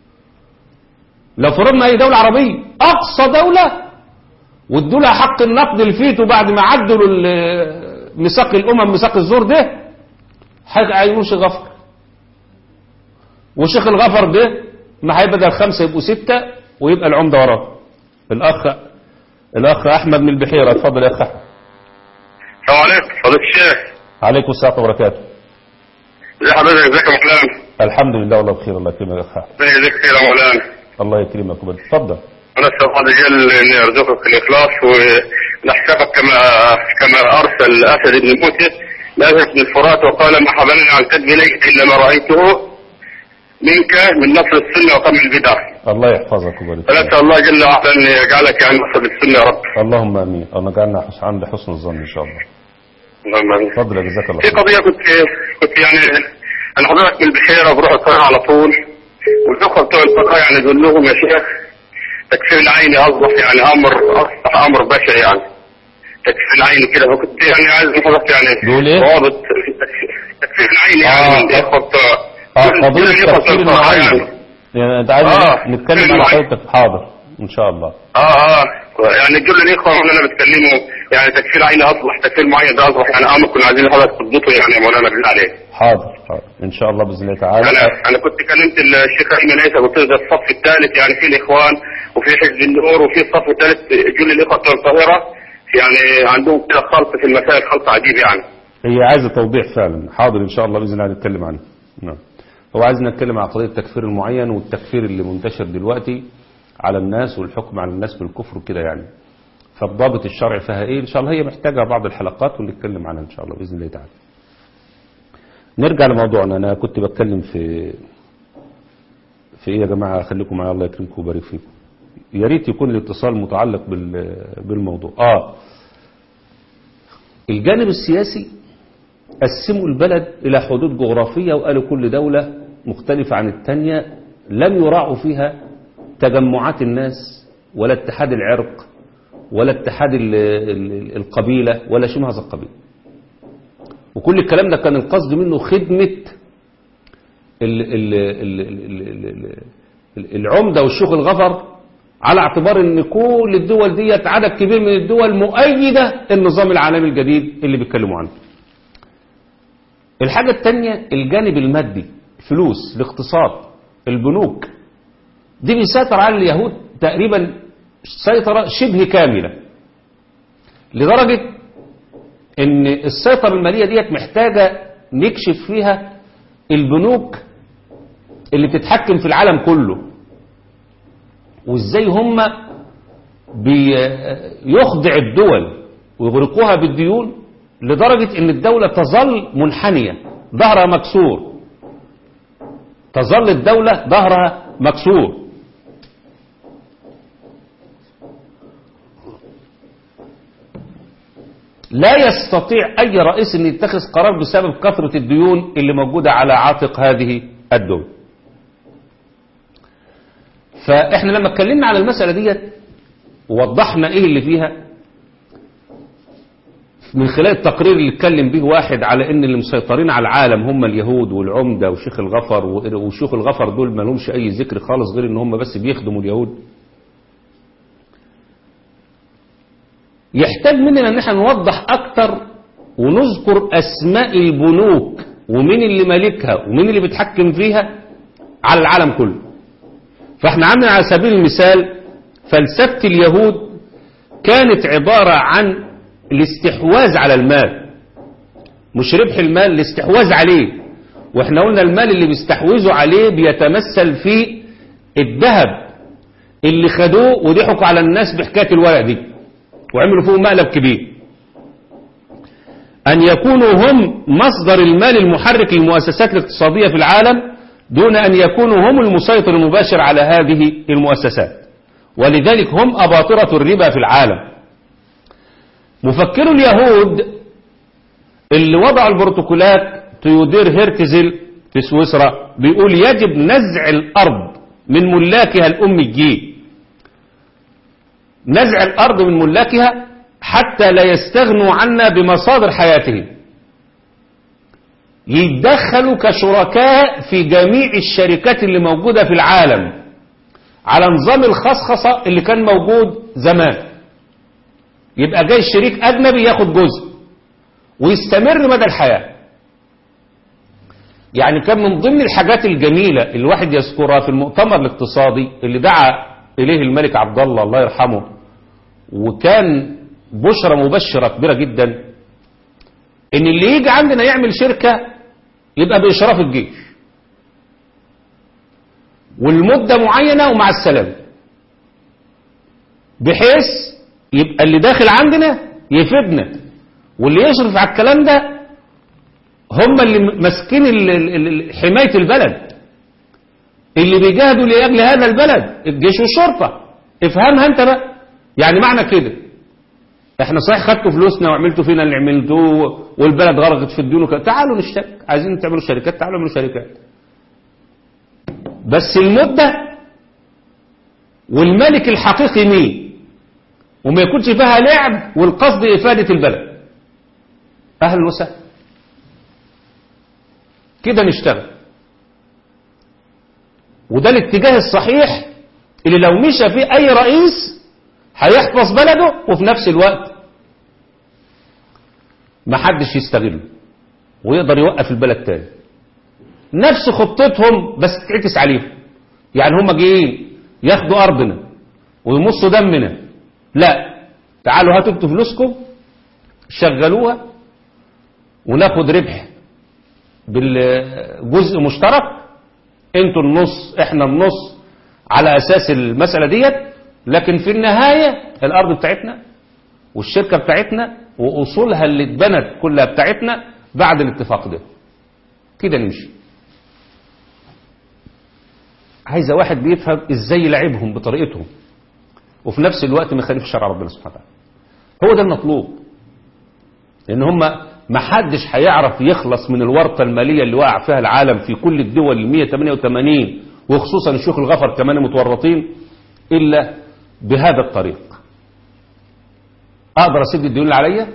لو فرضنا أي دولة عربية أقصى دولة وادوا لها حق النقد الفيتو بعد ما عدلوا ال- ميثاق الأمم ميثاق الزور ده هيعينوا شيخ غفر وشيخ الغفر ده ما هيبقى بدل خمسة يبقوا ستة ويبقى العمدة وراه الأخ الأخ أحمد من البحيرة اتفضل يا أخ أحمد السلام عليكم فضيلة الشيخ عليكم السلام وبركاته ازي حضرتك ازيك يا مولانا الحمد لله والله بخير الله يكرمك يا أخ أحمد ازيك ازيك خير يا مولانا الله يكرمك وبارك اتفضل انا اسال الله عز وجل ان يرزقك الاخلاص ونحسبك كما كما ارسل اسد بن موسى لاسد بن الفرات وقال ما حملني عن كتب اليك الا ما رايته منك من نصر السنه وقمع البدع الله يحفظك ويبارك فيك. فنسال الله جل وعلا ان يجعلك يعني نصر السنه يا رب اللهم امين اللهم اجعلنا حس- عند حسن الظن ان شاء الله اللهم آمين. اتفضل يا جزاك الله في خير قضية كنت كنت يعني أنا حضرتك من البحيرة بروح القاهرة على طول والأخوة بتوع القاهرة يعني بقول لهم يا شيخ تكفير العين أصبح يعني أمر أصبح أمر بشري يعني تكفير العين كده فكنت يعني عايز من حضرتك يعني بيقول إيه؟ ضوابط في التكفير- تكفير العين يعني آه. من الإخوة بتوع اه كل- قضية كل الإخوة بتوع التفكير القاهرة المعين يعني. يعني انت عايز آه. نتكلم تفكير على معين. حضرتك حاضر ان شاء الله اه اه يعني كل الاخوه اللي انا بتكلموا يعني تكفير عين اصبح تكفير معين ده اصبح يعني امر كنا عايزين حضرتك تضبطه يعني يا مولانا بالله عليك حاضر حاضر ان شاء الله باذن الله تعالى انا انا كنت كلمت الشيخ ايمن عيسى قلت له ده الصف الثالث يعني في الاخوان وفي حزب النور وفي الصف الثالث جل الاخوه بتوع القاهره يعني عندهم كده خلط في المسائل خلط عجيب يعني هي عايزه توضيح فعلا حاضر ان شاء الله باذن الله نتكلم عنه نعم هو عايزنا نتكلم عن قضيه التكفير المعين والتكفير اللي منتشر دلوقتي على الناس والحكم على الناس بالكفر وكده يعني فالضابط الشرعي فيها ايه ان شاء الله هي محتاجه بعض الحلقات ونتكلم عنها ان شاء الله باذن الله تعالى نرجع لموضوعنا انا كنت بتكلم في في ايه يا جماعه خليكم معايا الله يكرمكم ويبارك فيكم يا ريت يكون الاتصال متعلق بال- بالموضوع اه الجانب السياسي قسموا البلد إلى حدود جغرافية وقالوا كل دولة مختلفة عن التانية لم يراعوا فيها تجمعات الناس ولا اتحاد العرق ولا اتحاد ال- ال- القبيلة ولا شيء من هذا القبيل وكل الكلام ده كان القصد منه خدمة ال- ال- ال- ال- ال- ال- العمدة والشيوخ الغفر على اعتبار ان كل الدول ديت عدد كبير من الدول مؤيدة النظام العالمي الجديد اللي بيتكلموا عنه الحاجة التانية الجانب المادي فلوس الاقتصاد البنوك دي بيسيطر على اليهود تقريبا سيطرة شبه كاملة لدرجة ان السيطرة المالية ديت محتاجة نكشف فيها البنوك اللي بتتحكم في العالم كله وازاي هم بيخضع الدول ويغرقوها بالديون لدرجة ان الدولة تظل منحنية ظهرها مكسور تظل الدولة ظهرها مكسور لا يستطيع أي رئيس أن يتخذ قرار بسبب كثرة الديون اللي موجودة على عاتق هذه الدول فإحنا لما اتكلمنا على المسألة ديت ووضحنا إيه اللي فيها من خلال التقرير اللي اتكلم به واحد على ان اللي مسيطرين على العالم هم اليهود والعمدة وشيخ الغفر وشيوخ الغفر دول ما لهمش اي ذكر خالص غير ان هم بس بيخدموا اليهود يحتاج مننا ان احنا نوضح اكتر ونذكر اسماء البنوك ومين اللي مالكها ومين اللي بيتحكم فيها على العالم كله فاحنا عندنا على سبيل المثال فلسفة اليهود كانت عبارة عن الاستحواذ على المال مش ربح المال الاستحواذ عليه واحنا قلنا المال اللي بيستحوذوا عليه بيتمثل في الذهب اللي خدوه وضحكوا على الناس بحكاية الورق دي وعملوا فيه مقلب كبير أن يكونوا هم مصدر المال المحرك للمؤسسات الاقتصادية في العالم دون أن يكونوا هم المسيطر المباشر على هذه المؤسسات ولذلك هم أباطرة الربا في العالم مفكرو اليهود اللي وضعوا البروتوكولات تيودير هيرتزل في سويسرا بيقول يجب نزع الأرض من ملاكها الأميين نزع الأرض من ملاكها حتى لا يستغنوا عنا بمصادر حياتهم يتدخلوا كشركاء في جميع الشركات اللي موجودة في العالم على نظام الخصخصة اللي كان موجود زمان يبقى جاي شريك أجنبي ياخد جزء ويستمر مدى الحياة يعني كان من ضمن الحاجات الجميلة اللي الواحد يذكرها في المؤتمر الاقتصادي اللي دعا إليه الملك عبد الله الله يرحمه وكان بشرة مبشرة كبيرة جدا ان اللي يجي عندنا يعمل شركة يبقى بإشراف الجيش والمدة معينة ومع السلامة بحيث يبقى اللي داخل عندنا يفيدنا واللي يشرف على الكلام ده هم اللي ماسكين ال- ال- ال- حماية البلد اللي بيجاهدوا لأجل هذا البلد الجيش والشرطة افهمها انت بقى يعني معنى كده احنا صحيح خدتوا فلوسنا وعملتوا فينا اللي عملتوه والبلد غرقت في الديون وكده تعالوا نشترك عايزين تعملوا شركات تعالوا اعملوا شركات بس المدة والملك الحقيقي مين وما يكونش فيها لعب والقصد إفادة البلد أهلا وسهلا كده نشتغل وده الاتجاه الصحيح اللي لو مشى فيه أي رئيس هيحفظ بلده وفي نفس الوقت ما حدش يستغله ويقدر يوقف البلد تاني نفس خطتهم بس تعكس عليهم يعني هم جايين ياخدوا أرضنا ويمصوا دمنا لا تعالوا هاتوا انتوا فلوسكم شغلوها وناخد ربح بالجزء مشترك انتوا النص احنا النص على اساس المسألة ديت لكن في النهاية الارض بتاعتنا والشركة بتاعتنا واصولها اللي اتبنت كلها بتاعتنا بعد الاتفاق ده كده نمشي عايزة واحد بيفهم ازاي يلعبهم بطريقتهم وفي نفس الوقت ما يخالفش شرع ربنا سبحانه وتعالى هو ده المطلوب لان هم ما حدش هيعرف يخلص من الورطة المالية اللي وقع فيها العالم في كل الدول ال 188 وخصوصا الشيوخ الغفر كمان متورطين إلا بهذا الطريق أقدر أسد الديون اللي عليا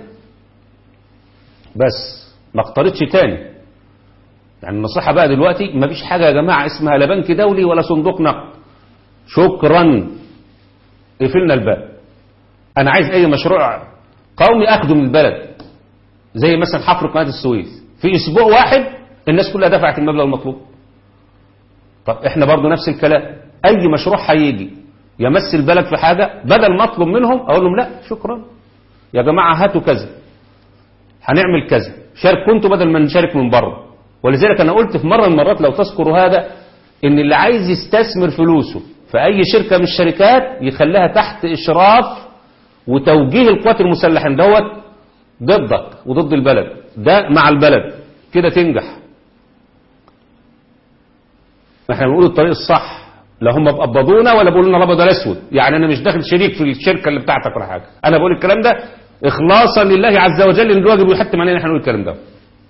بس ما اقترضش تاني يعني النصيحة بقى دلوقتي ما فيش حاجة يا جماعة اسمها لا بنك دولي ولا صندوق نقد شكرا قفلنا الباب أنا عايز أي مشروع قومي أخده من البلد زي مثلا حفر قناة السويس في أسبوع واحد الناس كلها دفعت المبلغ المطلوب طب احنا برضو نفس الكلام أي مشروع هيجي يمس البلد في حاجة بدل ما اطلب منهم أقول لهم لا شكرا يا جماعة هاتوا كذا هنعمل كذا شاركوا انتوا بدل ما نشارك من بره ولذلك أنا قلت في مرة من المرات لو تذكروا هذا إن اللي عايز يستثمر فلوسه في أي شركة من الشركات يخليها تحت إشراف وتوجيه القوات المسلحة دوت ضدك وضد البلد ده مع البلد كده تنجح احنا بنقول الطريق الصح لا هم بقبضونا ولا بيقولوا لنا الابيض الاسود يعني انا مش داخل شريك في الشركه اللي بتاعتك ولا حاجه انا بقول الكلام ده اخلاصا لله عز وجل ان الواجب يحتم علينا احنا نقول الكلام ده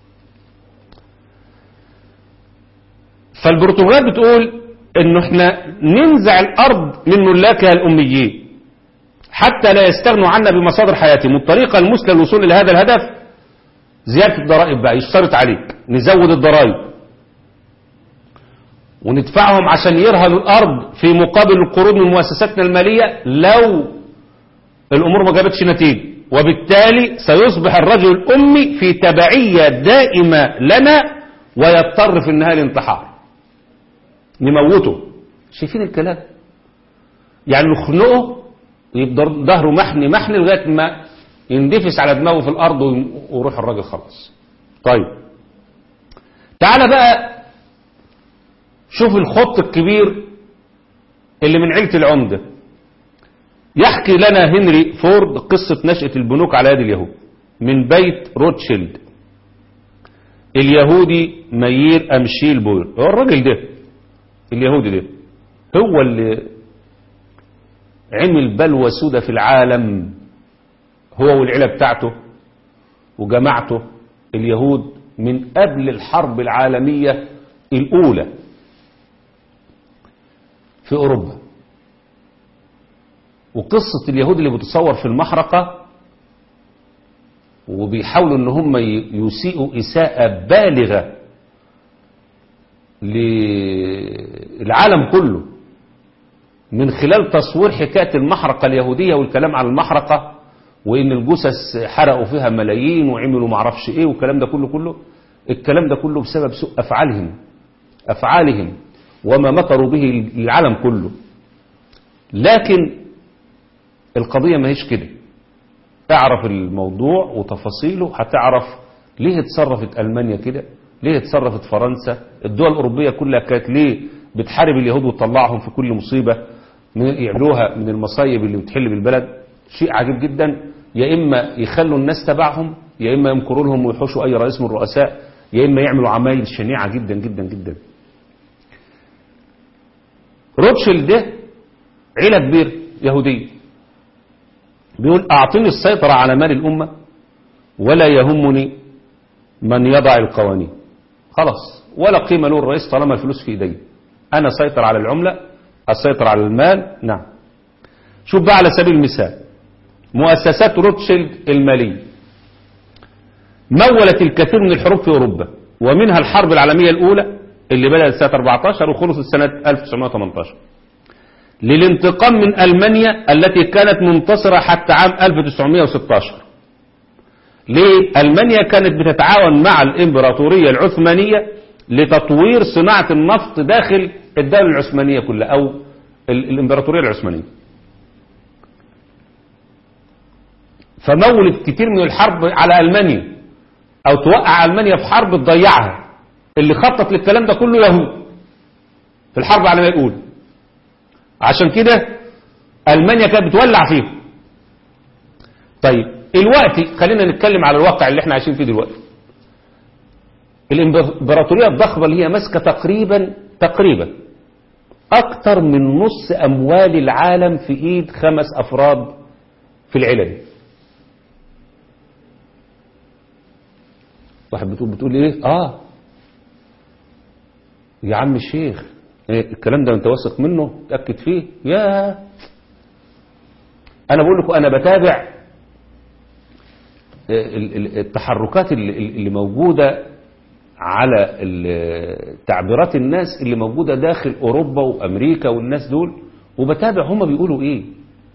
فالبرتغال بتقول انه احنا ننزع الارض من ملاكها الاميين حتى لا يستغنوا عنا بمصادر حياتهم والطريقة المثلى للوصول إلى هذا الهدف زيادة الضرائب بقى يشترط عليك نزود الضرائب وندفعهم عشان يرهنوا الأرض في مقابل القروض من مؤسساتنا المالية لو الأمور ما جابتش نتيجة وبالتالي سيصبح الرجل الأمي في تبعية دائمة لنا ويضطر في النهاية الانتحار نموته شايفين الكلام يعني نخنقه يبقى ظهره محني محني لغايه ما يندفس على دماغه في الارض ويروح الراجل خلاص طيب تعالى بقى شوف الخط الكبير اللي من عيلة العمدة يحكي لنا هنري فورد قصة نشأة البنوك على يد اليهود من بيت روتشيلد اليهودي ميير أمشيل بوير هو الراجل ده اليهودي ده هو اللي عمل بلوى سودة في العالم هو والعيلة بتاعته وجماعته اليهود من قبل الحرب العالمية الأولى في أوروبا وقصة اليهود اللي بتصور في المحرقة وبيحاولوا ان هم ي- يسيئوا إساءة بالغة للعالم كله من خلال تصوير حكاية المحرقة اليهودية والكلام عن المحرقة وإن الجثث حرقوا فيها ملايين وعملوا معرفش إيه والكلام ده كله كله الكلام ده كله بسبب سوء أفعالهم أفعالهم وما مطروا به العالم كله لكن القضية ما هيش كده اعرف الموضوع وتفاصيله هتعرف ليه اتصرفت ألمانيا كده ليه اتصرفت فرنسا الدول الأوروبية كلها كانت ليه بتحارب اليهود وتطلعهم في كل مصيبة من يعملوها من المصايب اللي بتحل بالبلد شيء عجيب جدا يا إما يخلوا الناس تبعهم يا إما يمكروا لهم ويحوشوا أي رئيس من الرؤساء يا إما يعملوا عمايل شنيعة جدا جدا جدا روتشيلد ده عيلة كبيرة يهودية بيقول أعطني السيطرة على مال الأمة ولا يهمني من يضع القوانين خلاص ولا قيمة له الرئيس طالما الفلوس في إيدي أنا سيطر على العملة أسيطر على المال نعم شوف بقى على سبيل المثال مؤسسات روتشيلد المالية مولت الكثير من الحروب في أوروبا ومنها الحرب العالمية الأولى اللي بدأت سنة 14 وخلصت سنة 1918 للانتقام من ألمانيا التي كانت منتصرة حتى عام 1916 ليه؟ ألمانيا كانت بتتعاون مع الإمبراطورية العثمانية لتطوير صناعة النفط داخل الدولة العثمانية كلها أو ال- الإمبراطورية العثمانية فمولت كتير من الحرب على ألمانيا أو توقع ألمانيا في حرب تضيعها اللي خطط للكلام ده كله يهود في الحرب العالمية الأولى عشان كده ألمانيا كانت بتولع فيهم طيب الوقت خلينا نتكلم على الواقع اللي احنا عايشين فيه دلوقتي الامبراطورية الضخمة اللي هي ماسكة تقريبا تقريبا أكتر من نص أموال العالم في إيد خمس أفراد في العيلة دي واحد بتقول بتقول إيه آه يا عم الشيخ إيه الكلام ده انت واثق منه تأكد فيه يا انا بقول لكم انا بتابع ال- ال- التحركات اللي اللي موجودة على ال- تعبيرات الناس اللي موجودة داخل اوروبا وامريكا والناس دول وبتابع هما بيقولوا ايه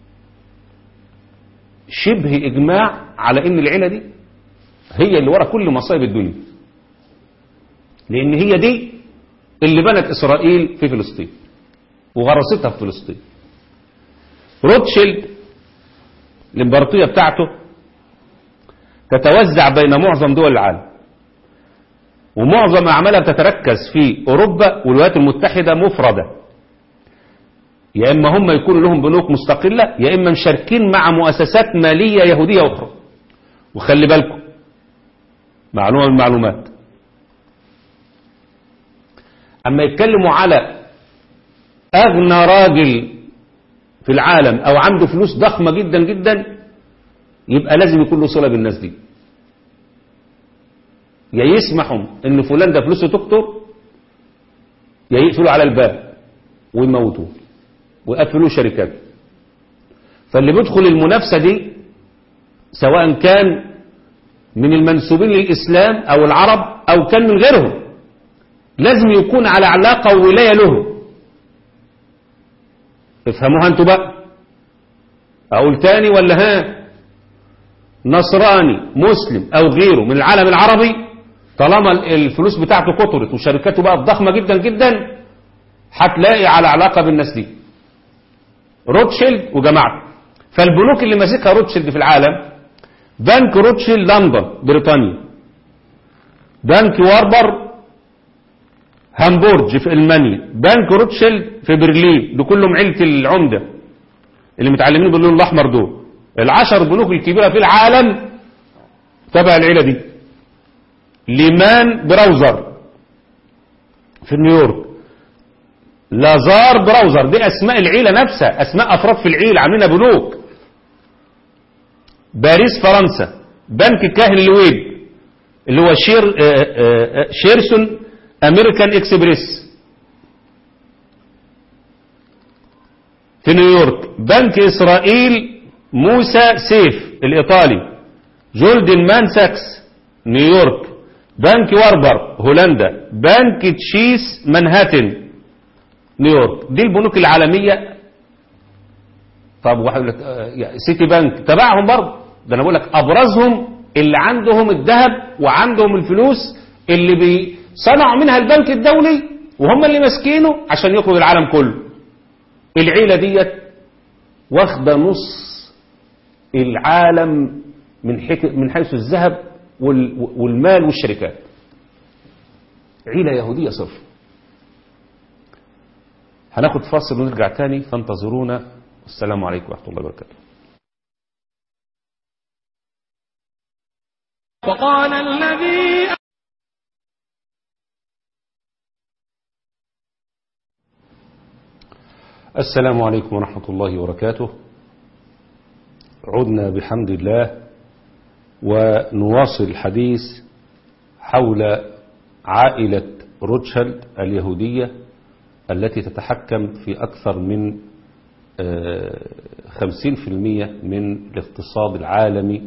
شبه اجماع على ان العيلة دي هي اللي ورا كل مصايب الدنيا لان هي دي اللي بنت إسرائيل في فلسطين وغرستها في فلسطين روتشيلد الإمبراطورية بتاعته تتوزع بين معظم دول العالم ومعظم أعمالها بتتركز في أوروبا والولايات المتحدة مفردة يا إما هم يكونوا لهم بنوك مستقلة يا إما مشاركين مع مؤسسات مالية يهودية أخرى وخلي بالكم معلومة من المعلومات أما يتكلموا على أغنى راجل في العالم أو عنده فلوس ضخمة جدا جدا يبقى لازم يكون له صلة بالناس دي يا يسمحوا إن فلان ده فلوسه تكتر يا يقفلوا على الباب ويموتوه ويقفلوا شركات فاللي بيدخل المنافسة دي سواء كان من المنسوبين للإسلام أو العرب أو كان من غيرهم لازم يكون على علاقة وولاية له افهموها انتوا بقى اقول تاني ولا ها نصراني مسلم او غيره من العالم العربي طالما الفلوس بتاعته كترت وشركاته بقت ضخمة جدا جدا هتلاقي على علاقة بالناس دي روتشيلد وجماعته فالبنوك اللي ماسكها روتشيلد في العالم بنك روتشيلد لندن بريطانيا بنك واربر هامبورج في ألمانيا بنك روتشيلد في برلين دول كلهم عيلة العمدة اللي متعلمين باللون الأحمر دول العشر بنوك الكبيرة في العالم تبع العيلة دي ليمان براوزر في نيويورك لازار براوزر دي أسماء العيلة نفسها أسماء أفراد في العيلة عاملينها بنوك باريس فرنسا بنك كاهن لويد اللي هو شير آآ آآ شيرسون امريكان اكسبريس في نيويورك بنك إسرائيل موسى سيف الإيطالي جولدن ساكس نيويورك بنك واربر هولندا بنك تشيس منهاتن نيويورك دي البنوك العالمية طب واحد يقول لك آه، يا سيتي بنك تبعهم برضه ده انا بقول لك ابرزهم اللي عندهم الذهب وعندهم الفلوس اللي بيصنعوا منها البنك الدولي وهم اللي ماسكينه عشان يقرض العالم كله العيلة ديت واخده نص العالم من حيث من حيث الذهب وال- والمال والشركات عيلة يهودية صرف هناخد فاصل ونرجع تاني فانتظرونا السلام عليكم ورحمة الله وبركاته وقال الذي السلام عليكم ورحمة الله وبركاته عدنا بحمد الله ونواصل الحديث حول عائلة روتشيلد اليهودية التي تتحكم في أكثر من آه، 50% من الاقتصاد العالمي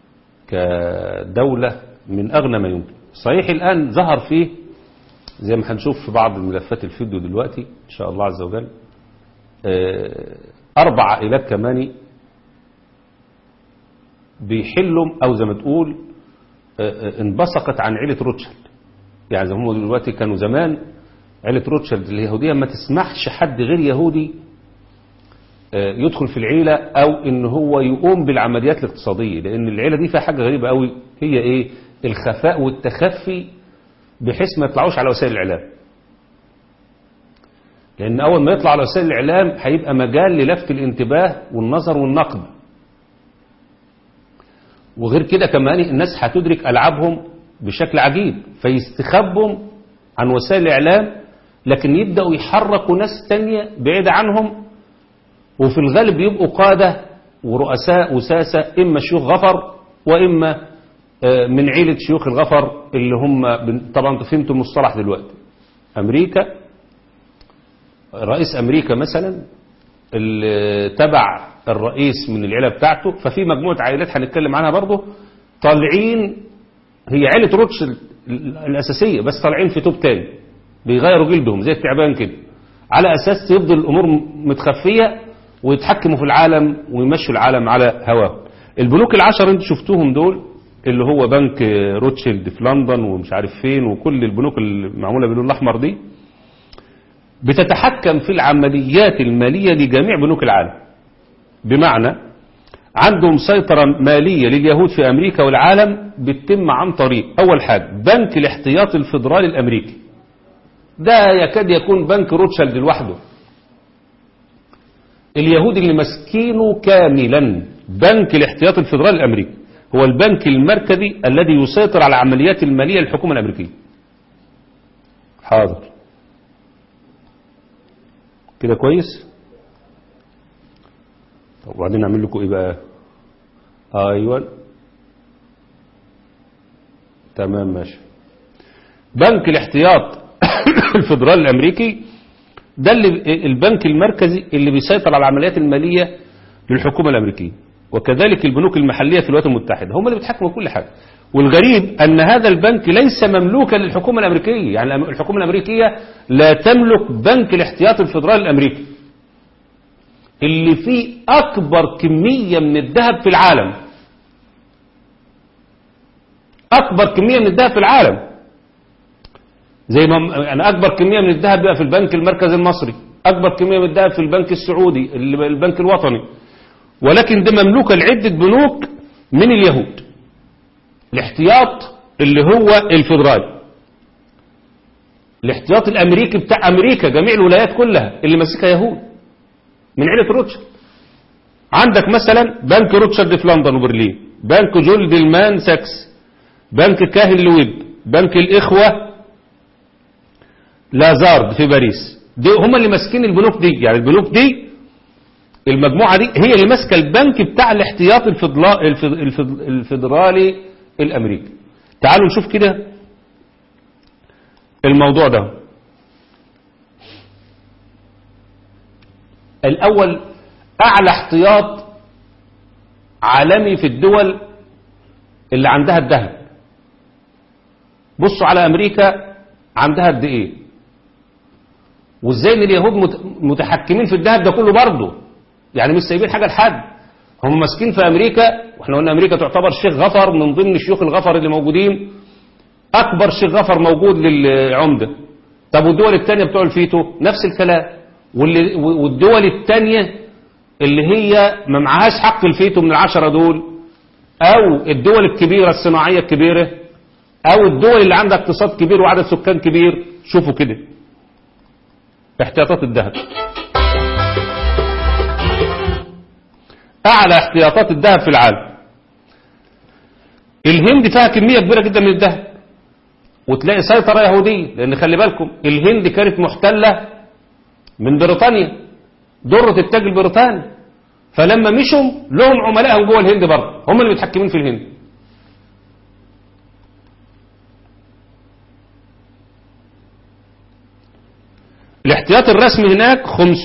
كدولة من أغنى ما يمكن صحيح الآن ظهر فيه زي ما هنشوف في بعض الملفات الفيديو دلوقتي إن شاء الله عز وجل آه، أربع عائلات كمان بيحلوا أو زي ما تقول آه، آه، انبثقت عن عيلة روتشيلد يعني زي ما هم دلوقتي كانوا زمان عيلة روتشيلد اليهودية ما تسمحش حد غير يهودي آه، يدخل في العيلة أو إن هو يقوم بالعمليات الاقتصادية لأن العيلة دي فيها حاجة غريبة قوي هي إيه الخفاء والتخفي بحيث ما يطلعوش على وسائل الإعلام لأن أول ما يطلع على وسائل الإعلام هيبقى مجال للفت الانتباه والنظر والنقد وغير كده كمان الناس هتدرك ألعابهم بشكل عجيب فيستخبوا عن وسائل الإعلام لكن يبدأوا يحركوا ناس تانية بعيدة عنهم وفي الغالب يبقوا قادة ورؤساء وساسة إما شيوخ غفر وإما آه، من عيلة شيوخ الغفر اللي هم بن- طبعا انتوا فهمتوا المصطلح دلوقتي أمريكا رئيس أمريكا مثلا اللي تبع الرئيس من العيلة بتاعته ففي مجموعة عائلات هنتكلم عنها برضه طالعين هي عيلة روتشيلد الأساسية بس طالعين في توب تاني بيغيروا جلدهم زي التعبان كده على أساس تفضل الأمور متخفية ويتحكموا في العالم ويمشوا العالم على هواه البنوك العشر انتوا شفتوهم دول اللي هو بنك روتشيلد في لندن ومش عارف فين وكل البنوك المعمولة باللون الأحمر دي بتتحكم في العمليات المالية لجميع بنوك العالم بمعنى عندهم سيطرة مالية لليهود في أمريكا والعالم بتتم عن طريق أول حاجة بنك الاحتياطي الفيدرالي الأمريكي ده يكاد يكون بنك روتشيلد لوحده اليهود اللي ماسكينه كاملا بنك الاحتياطي الفيدرالي الأمريكي هو البنك المركزي الذي يسيطر على العمليات المالية للحكومة الأمريكية حاضر كده كويس طب وبعدين نعمل لكم ايه بقى ايوه تمام ماشي بنك الاحتياط الفيدرالي الامريكي ده اللي البنك المركزي اللي بيسيطر على العمليات الماليه للحكومه الامريكيه وكذلك البنوك المحليه في الولايات المتحده هم اللي بيتحكموا كل حاجه والغريب ان هذا البنك ليس مملوكا للحكومه الامريكيه يعني الحكومه الامريكيه لا تملك بنك الاحتياط الفيدرالي الامريكي اللي فيه اكبر كميه من الذهب في العالم اكبر كميه من الذهب في العالم زي ما يعني اكبر كميه من الذهب بقى في البنك المركزي المصري اكبر كميه من الذهب في البنك السعودي اللي- البنك الوطني ولكن ده مملوكه لعده بنوك من اليهود الاحتياط اللي هو الفيدرالي الاحتياط الامريكي بتاع امريكا جميع الولايات كلها اللي ماسكها يهود من عيله روتشيلد عندك مثلا بنك روتشيلد في لندن وبرلين بنك جولد المان ساكس بنك كاهن لويب بنك الاخوه لازارد في باريس دي هم اللي ماسكين البنوك دي يعني البنوك دي المجموعة دي هي اللي ماسكة البنك بتاع الاحتياط الفضلا- الفض- الفض- الفيدرالي الأمريكي تعالوا نشوف كده الموضوع ده الأول اعلى احتياط عالمي في الدول اللي عندها الذهب بصوا على امريكا عندها قد ايه وازاي ان اليهود مت- متحكمين في الذهب ده كله برضه يعني مش سايبين حاجه لحد هم ماسكين في امريكا واحنا قلنا امريكا تعتبر شيخ غفر من ضمن شيوخ الغفر اللي موجودين اكبر شيخ غفر موجود للعمده طب والدول الثانيه بتوع الفيتو نفس الكلام واللي والدول الثانيه اللي هي ما معهاش حق الفيتو من العشرة دول او الدول الكبيرة الصناعية الكبيرة او الدول اللي عندها اقتصاد كبير وعدد سكان كبير شوفوا كده احتياطات الذهب اعلى احتياطات الذهب في العالم الهند فيها كمية كبيرة جدا من الذهب وتلاقي سيطرة يهودية لان خلي بالكم الهند كانت محتلة من بريطانيا درة التاج البريطاني فلما مشوا لهم عملائهم جوه الهند برضه هم اللي متحكمين في الهند الاحتياط الرسمي هناك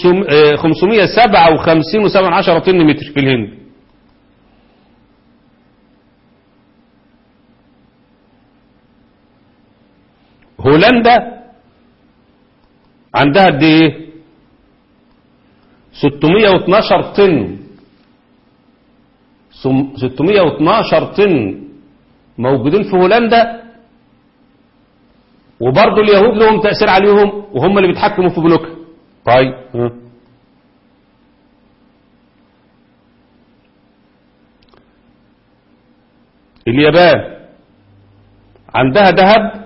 557 و7 طن متر في الهند هولندا عندها قد ايه 612 طن سم- 612 طن موجودين في هولندا وبرضه اليهود لهم تأثير عليهم وهم اللي بيتحكموا في بنوكها طيب ها. اليابان عندها ذهب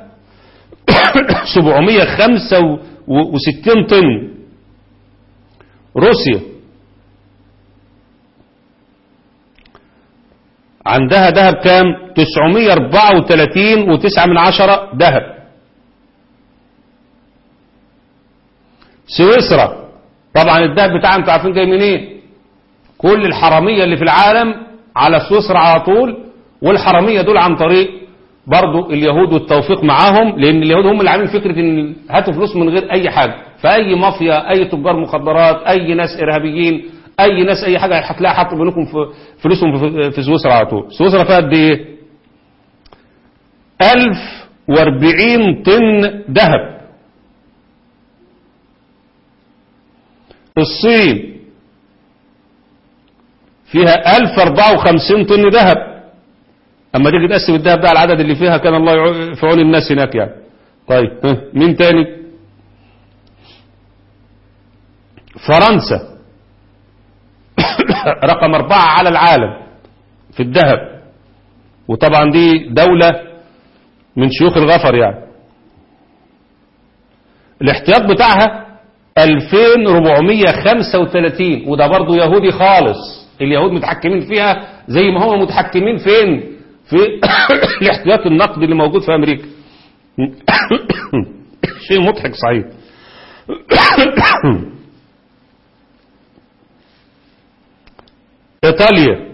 765 طن روسيا عندها ذهب كام 934 وتسعة من عشرة ذهب سويسرا طبعا الذهب بتاعها انتوا عارفين جاي منين كل الحرامية اللي في العالم على سويسرا على طول والحرامية دول عن طريق برضو اليهود والتوفيق معاهم لان اليهود هم اللي عاملين فكرة ان هاتوا فلوس من غير اي حاجة فاي مافيا اي تجار مخدرات اي ناس ارهابيين اي ناس اي حاجة هتلاقي حاطوا بينكم في فلوسهم في- في سويسرا على طول سويسرا فيها قد ايه 1040 طن ذهب الصين فيها 1054 طن ذهب اما تيجي تقسم الذهب ده على العدد اللي فيها كان الله يعو- في عون الناس هناك يعني طيب ها، مين تاني فرنسا رقم أربعة على العالم في الذهب وطبعا دي دولة من شيوخ الغفر يعني الاحتياط بتاعها 2435 وده برضو يهودي خالص اليهود متحكمين فيها زي ما هم متحكمين فين في الاحتياط النقدي اللي موجود في امريكا شيء مضحك صحيح ايطاليا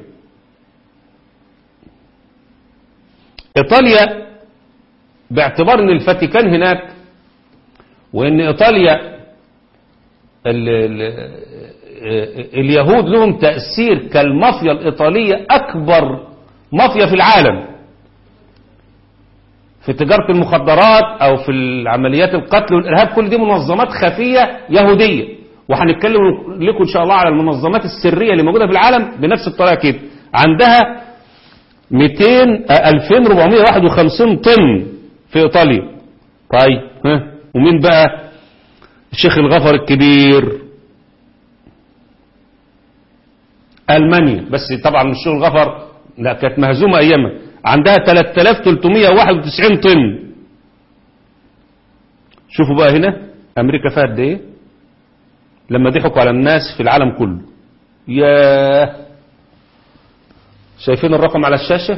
ايطاليا باعتبار ان الفاتيكان هناك وان ايطاليا ال ال اليهود لهم تأثير كالمافيا الإيطالية أكبر مافيا في العالم في تجارة المخدرات أو في العمليات القتل والإرهاب كل دي منظمات خفية يهودية وهنتكلم لكم إن شاء الله على المنظمات السرية اللي موجودة في العالم بنفس الطريقة كده عندها 200 آه، 2451 طن في إيطاليا طيب ها ومين بقى الشيخ الغفر الكبير ألمانيا بس طبعا مش شغل غفر لا كانت مهزومة أيامها عندها 3391 طن شوفوا بقى هنا أمريكا فيها قد إيه لما ضحكوا على الناس في العالم كله ياه شايفين الرقم على الشاشة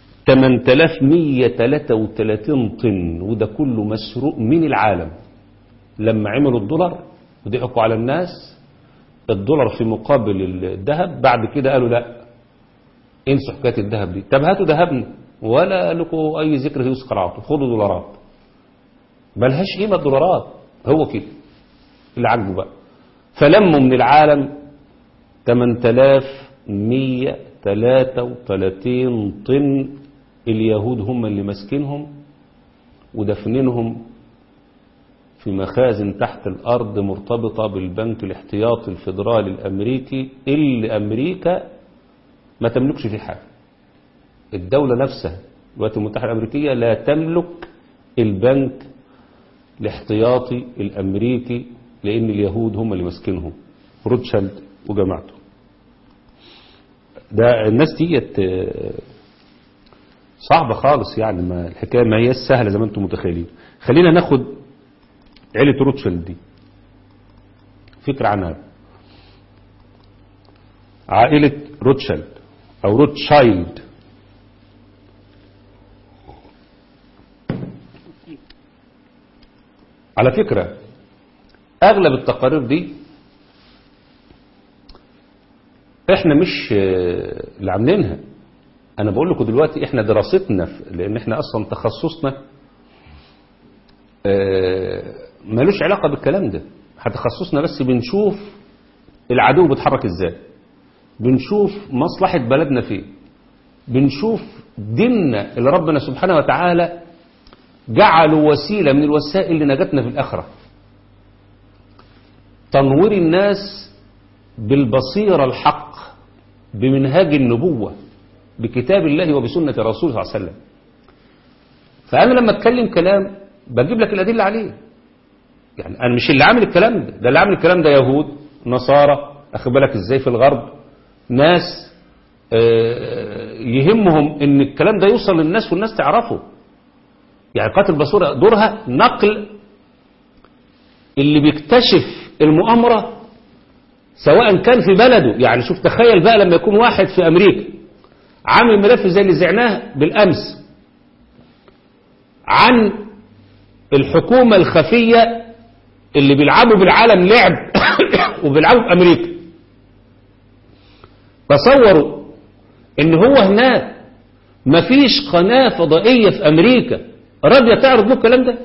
8133 طن وده كله مسروق من العالم لما عملوا الدولار وضحكوا على الناس الدولار في مقابل الذهب بعد كده قالوا لا انسوا حكايه الذهب دي طب هاتوا ذهبنا ولا لكم اي ذكر يذكر عطوا خدوا دولارات ملهاش قيمه الدولارات هو كده اللي عاجبه بقى فلموا من العالم 8133 طن اليهود هم اللي ماسكينهم ودفنينهم في مخازن تحت الأرض مرتبطة بالبنك الاحتياطي الفيدرالي الأمريكي اللي أمريكا ما تملكش فيه حاجة الدولة نفسها الولايات المتحدة الأمريكية لا تملك البنك الاحتياطي الأمريكي لأن اليهود هم اللي ماسكينهم روتشيلد وجماعته ده الناس ديت آه، صعبة خالص يعني ما الحكاية ما هي سهلة زي ما انتم متخيلين خلينا ناخد عيلة روتشيلد دي فكرة عنها عائلة روتشيلد أو روتشايلد على فكرة أغلب التقارير دي احنا مش آه، اللي عاملينها انا بقول لكم دلوقتي احنا دراستنا في- لان احنا اصلا تخصصنا آه، ملوش علاقة بالكلام ده احنا تخصصنا بس بنشوف العدو بيتحرك ازاي بنشوف مصلحة بلدنا فين بنشوف ديننا اللي ربنا سبحانه وتعالى جعلوا وسيلة من الوسائل لنجاتنا في الآخرة تنوير الناس بالبصيرة الحق بمنهاج النبوة بكتاب الله وبسنة رسوله صلى الله عليه وسلم فأنا لما أتكلم كلام بجيب لك الأدلة عليه يعني أنا مش اللي عامل الكلام ده ده اللي عامل الكلام ده يهود نصارى أخد بالك إزاي في الغرب ناس آه، يهمهم ان الكلام ده يوصل للناس والناس تعرفه يعني قاتل بصورة دورها نقل اللي بيكتشف المؤامرة سواء كان في بلده يعني شوف تخيل بقى لما يكون واحد في أمريكا عامل ملف زي اللي زعناه بالأمس عن الحكومة الخفية اللي بيلعبوا بالعالم لعب وبيلعبوا في أمريكا تصوروا ان هو هناك مفيش قناة فضائية في أمريكا راضية تعرض له الكلام ده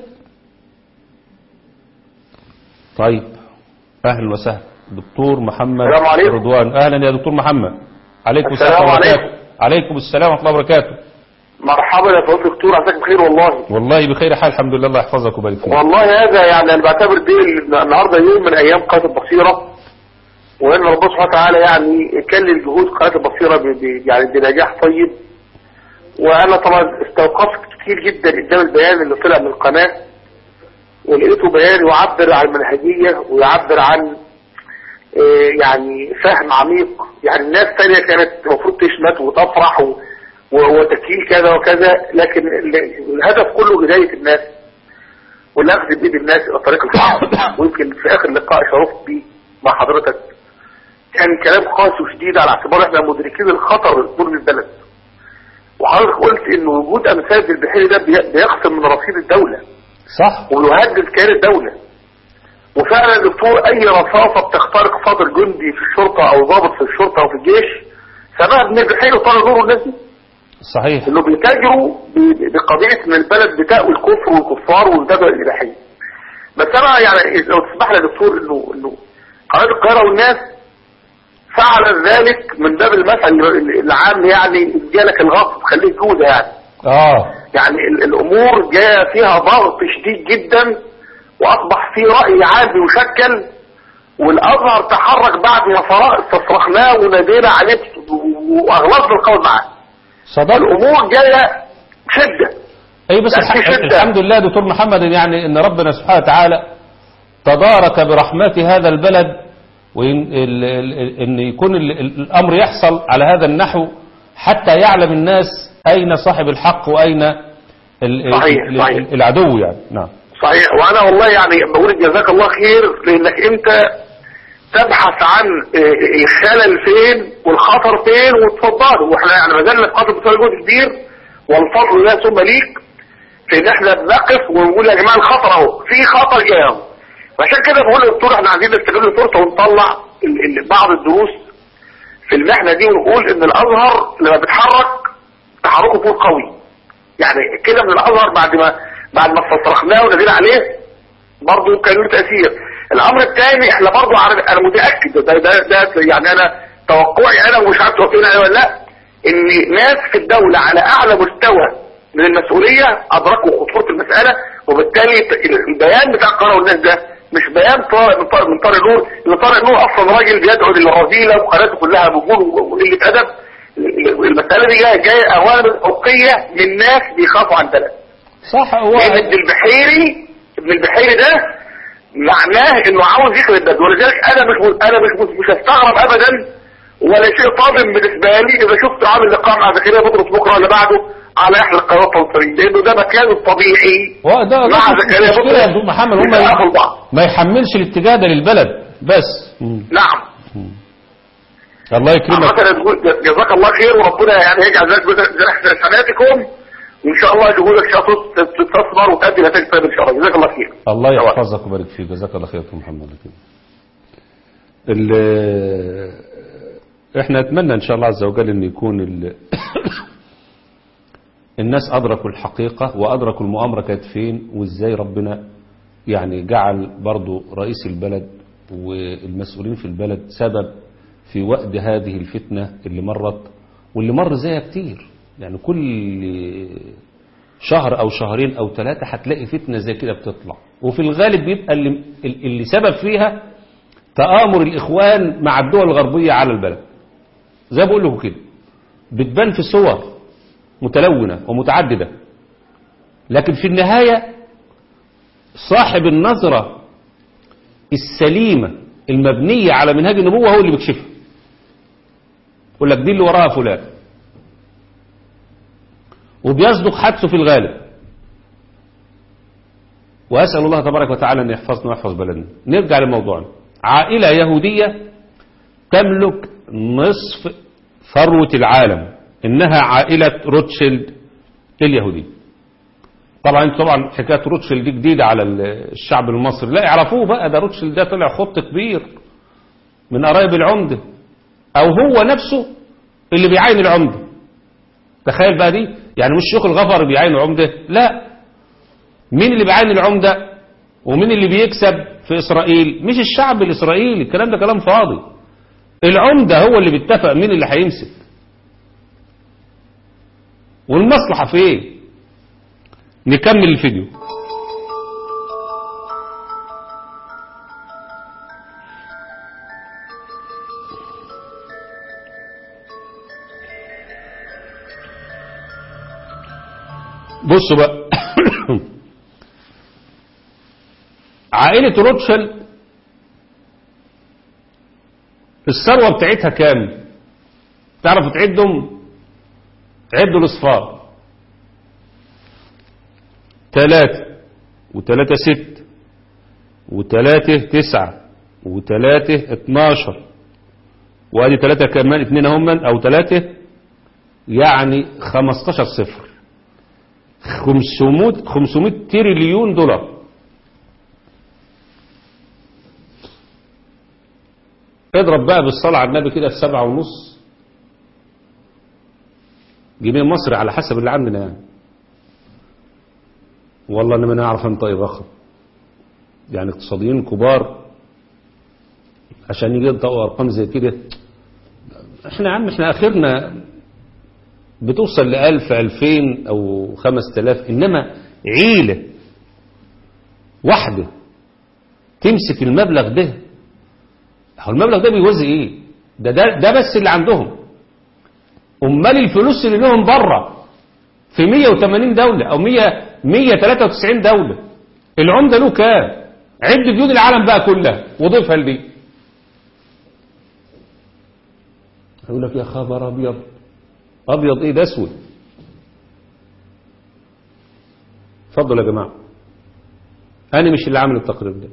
طيب أهلا وسهلا دكتور محمد السلام عليكم. رضوان أهلا يا دكتور محمد عليكم السلام ورحمة الله عليكم. وبركاته عليكم السلام ورحمة الله وبركاته مرحبا يا فضل دكتور عساك بخير والله والله بخير حال الحمد لله الله يحفظك ويبارك فيك والله هذا يعني انا بعتبر دي النهارده يوم من ايام قناه البصيره وان ربنا سبحانه وتعالى يعني كلل جهود قناه البصيره ب- ب- يعني بنجاح طيب وانا طبعا استوقفت كتير جدا قدام البيان اللي طلع من القناه ولقيته بيان يعبر عن المنهجيه ويعبر عن آه، يعني فهم عميق يعني الناس تانية كانت المفروض تشمت وتفرح و- و- وتكيل كذا وكذا لكن ال- الهدف كله هداية الناس والأخذ بإيد الناس إلى طريق الحق ويمكن في آخر لقاء شرفت بيه مع حضرتك كان كلام قاسي وشديد على اعتبار احنا مدركين الخطر الكبير للبلد وحضرتك قلت ان وجود امثال البحيري ده بي- بيقسم من رصيد الدولة صح ويهدد كيان الدولة وفعلا يا دكتور اي رصاصة بتخترق صدر جندي في الشرطة او ضابط في الشرطة او في الجيش سبب ان البحيري طال دور الناس دي صحيح انه بيتاجروا ب- بقضية ان البلد بتأوي الكفر والكفار والدولة الإباحية بس انا يعني لو تسمح لي يا دكتور انه انه قناة القاهرة والناس فعل ذلك من باب المثل العام يعني جالك الغصب خليك جودة يعني اه يعني ال- الامور جاء فيها ضغط شديد جدا واصبح في رأي عام بيشكل والازهر تحرك بعد ما فرا- استصرخناه ونادينا عليه واغلظنا القول معاه صدق الامور جايه شده اي بس لا، الح- في شدة. الحمد لله دكتور محمد يعني ان ربنا سبحانه وتعالى تدارك برحمته هذا البلد وان ال- ال- ان يكون ال- ال- الامر يحصل على هذا النحو حتى يعلم الناس اين صاحب الحق واين ال- صحيح، ال- صحيح. ال- العدو يعني نعم صحيح وانا والله يعني بقول جزاك الله خير لانك انت تبحث عن آه، الخلل فين والخطر فين وتفضله واحنا يعني ما زلنا في خطر بصير جهد كبير والفضل لله ثم ليك في ان احنا بنقف ونقول يا جماعه الخطر اهو في خطر جاي اهو عشان كده بقول للدكتور احنا عايزين نستغل الفرصه ونطلع ال- ال- بعض الدروس في المحنه دي ونقول ان الازهر لما بيتحرك تحركه فوق قوي يعني كده من الازهر بعد ما بعد ما استصرخناه ونادينا عليه برضه كان له تاثير الامر الثاني احنا برضه عارف انا متاكد ده, ده, ده يعني انا توقعي انا ومش عارف توقعي انا ولا لا ان ناس في الدولة على اعلى مستوى من المسؤولية ادركوا خطورة المسألة وبالتالي البيان بتاع قرار الناس ده مش بيان طارق من طارق من طارق نور ان طارق نور اصلا راجل بيدعو للرذيلة وقناته كلها بجول وقلة ادب المسألة دي جاية جاية اوامر حقوقية من ناس بيخافوا عن البلد صح هو لان ابن البحيري ابن البحيري ده معناه انه عاوز يخرب البلد ولذلك انا مش انا مش مش هستغرب ابدا ولا شيء طاغم بالنسبه لي اذا شفت عامل لقاء مع زكريا بطرس بكره ولا بعده على احلى القنوات الفلسطينيه لانه ده مكانه الطبيعي هو ده ده مع زكريا مشكلة يا دكتور بطرس محمد هم بيتقابلوا بعض ما يحملش الاتجاه ده للبلد بس نعم الله يكرمك عامة جزاك الله خير وربنا يعني يجعل ذلك جناح حسناتكم وان شاء الله جهودك شاطر تستثمر وتأدي نتائج طيبه ان شاء الله جزاك الله خير الله يحفظك ويبارك فيك جزاك الله خير يا محمد ال- احنا نتمنى ان شاء الله عز وجل ان يكون ال... الناس ادركوا الحقيقة وادركوا المؤامرة كانت فين وازاي ربنا يعني جعل برضو رئيس البلد والمسؤولين في البلد سبب في وقت هذه الفتنة اللي مرت واللي مر زيها كتير يعني كل شهر او شهرين او ثلاثة هتلاقي فتنة زي كده بتطلع وفي الغالب بيبقى اللي, اللي سبب فيها تآمر الإخوان مع الدول الغربية على البلد زي ما بقول لكم كده بتبان في صور متلونة ومتعددة لكن في النهاية صاحب النظرة السليمة المبنية على منهاج النبوة هو اللي بيكشفها يقول لك دي اللي وراها فلان وبيصدق حدثه في الغالب وأسأل الله تبارك وتعالى أن يحفظنا ويحفظ بلدنا نرجع لموضوعنا عائلة يهودية تملك نصف ثروة العالم إنها عائلة روتشيلد اليهودية طبعا انتوا طبعا حكاية روتشيلد دي جديدة على الشعب المصري لا يعرفوه بقى ده روتشيلد ده طلع خط كبير من قرايب العمدة أو هو نفسه اللي بيعين العمدة تخيل بقى دي يعني مش شيخ الغفر بيعين عمدة لا مين اللي بيعين العمدة ومين اللي بيكسب في إسرائيل مش الشعب الإسرائيلي الكلام ده كلام فاضي العمدة هو اللي بيتفق مين اللي هيمسك والمصلحة في ايه نكمل الفيديو بصوا بقى عائلة روتشيلد الثروة بتاعتها كام تعرفوا تعدهم عدوا الاصفار ثلاثة وثلاثة ست وثلاثة تسعة وثلاثة اتناشر وادي ثلاثة كمان اتنين هم او ثلاثة يعني خمستاشر صفر خمسمائة خمسمائة تريليون دولار اضرب بقى بالصلاة على النبي كده في سبعة ونص جنيه مصري على حسب اللي عندنا يعني والله انا ما نعرف انطق ضخم يعني اقتصاديين كبار عشان يجي ينطقوا ارقام زي كده احنا يا عم احنا اخرنا بتوصل لألف ألفين أو خمس تلاف إنما عيلة واحدة تمسك المبلغ ده هو المبلغ ده بيوزي ايه ده, ده, ده بس اللي عندهم امال الفلوس اللي لهم بره في 180 دولة او 100 193 دولة العمدة له كام عد ديون العالم بقى كلها وضيفها لدي يقول لك يا خبر ابيض ابيض ايه ده اسود اتفضلوا يا جماعه انا مش اللي عامل التقرير ده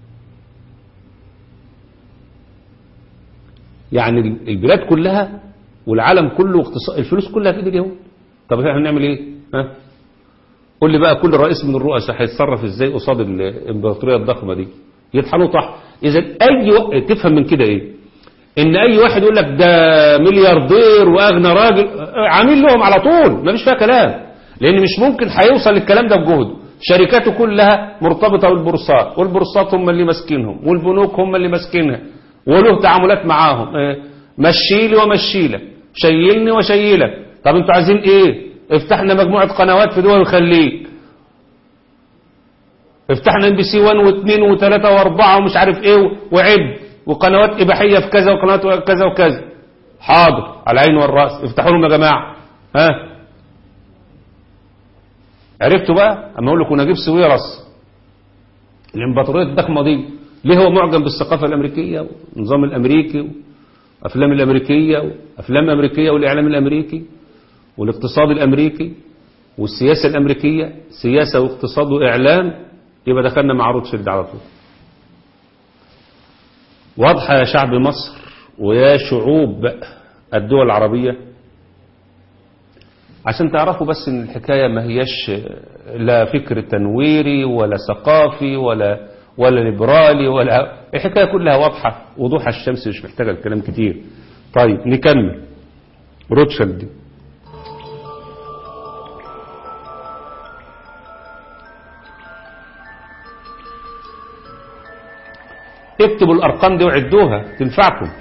يعني البلاد كلها والعالم كله واقتصاد الفلوس كلها في ايد اليهود طب احنا هنعمل ايه ها قول لي بقى كل رئيس من الرؤساء هيتصرف ازاي قصاد الامبراطوريه الضخمه دي يطحنوا طح اذا اي و... تفهم من كده ايه ان اي واحد يقول لك ده ملياردير واغنى راجل عامل لهم على طول ما فيش فيها كلام لان مش ممكن هيوصل للكلام ده بجهده شركاته كلها مرتبطه بالبورصات والبورصات هم اللي ماسكينهم والبنوك هم اللي ماسكينها وله تعاملات معاهم مشيلي ومشيلك شيلني وشيلك طب انتوا عايزين ايه افتحنا مجموعة قنوات في دول الخليج افتحنا ام بي سي 1 و2 و3 و4 ومش عارف ايه وعد وقنوات اباحيه في كذا وقنوات كذا وكذا حاضر على العين والراس افتحوا لهم يا جماعه ها عرفتوا بقى اما اقول لكم نجيب سويرس الامبراطوريه الضخمه دي ليه هو معجب بالثقافه الامريكيه والنظام الامريكي والافلام الامريكيه والافلام الامريكيه والاعلام الامريكي والاقتصاد الامريكي والسياسه الامريكيه سياسه واقتصاد واعلام يبقى دخلنا مع روتشيلد على طول واضحة يا شعب مصر ويا شعوب الدول العربية عشان تعرفوا بس ان الحكاية ما هيش لا فكر تنويري ولا ثقافي ولا ولا ليبرالي ولا الحكاية كلها واضحة وضوح الشمس مش محتاجة الكلام كتير طيب نكمل روتشيلد اكتبوا الأرقام دي وعدوها تنفعكم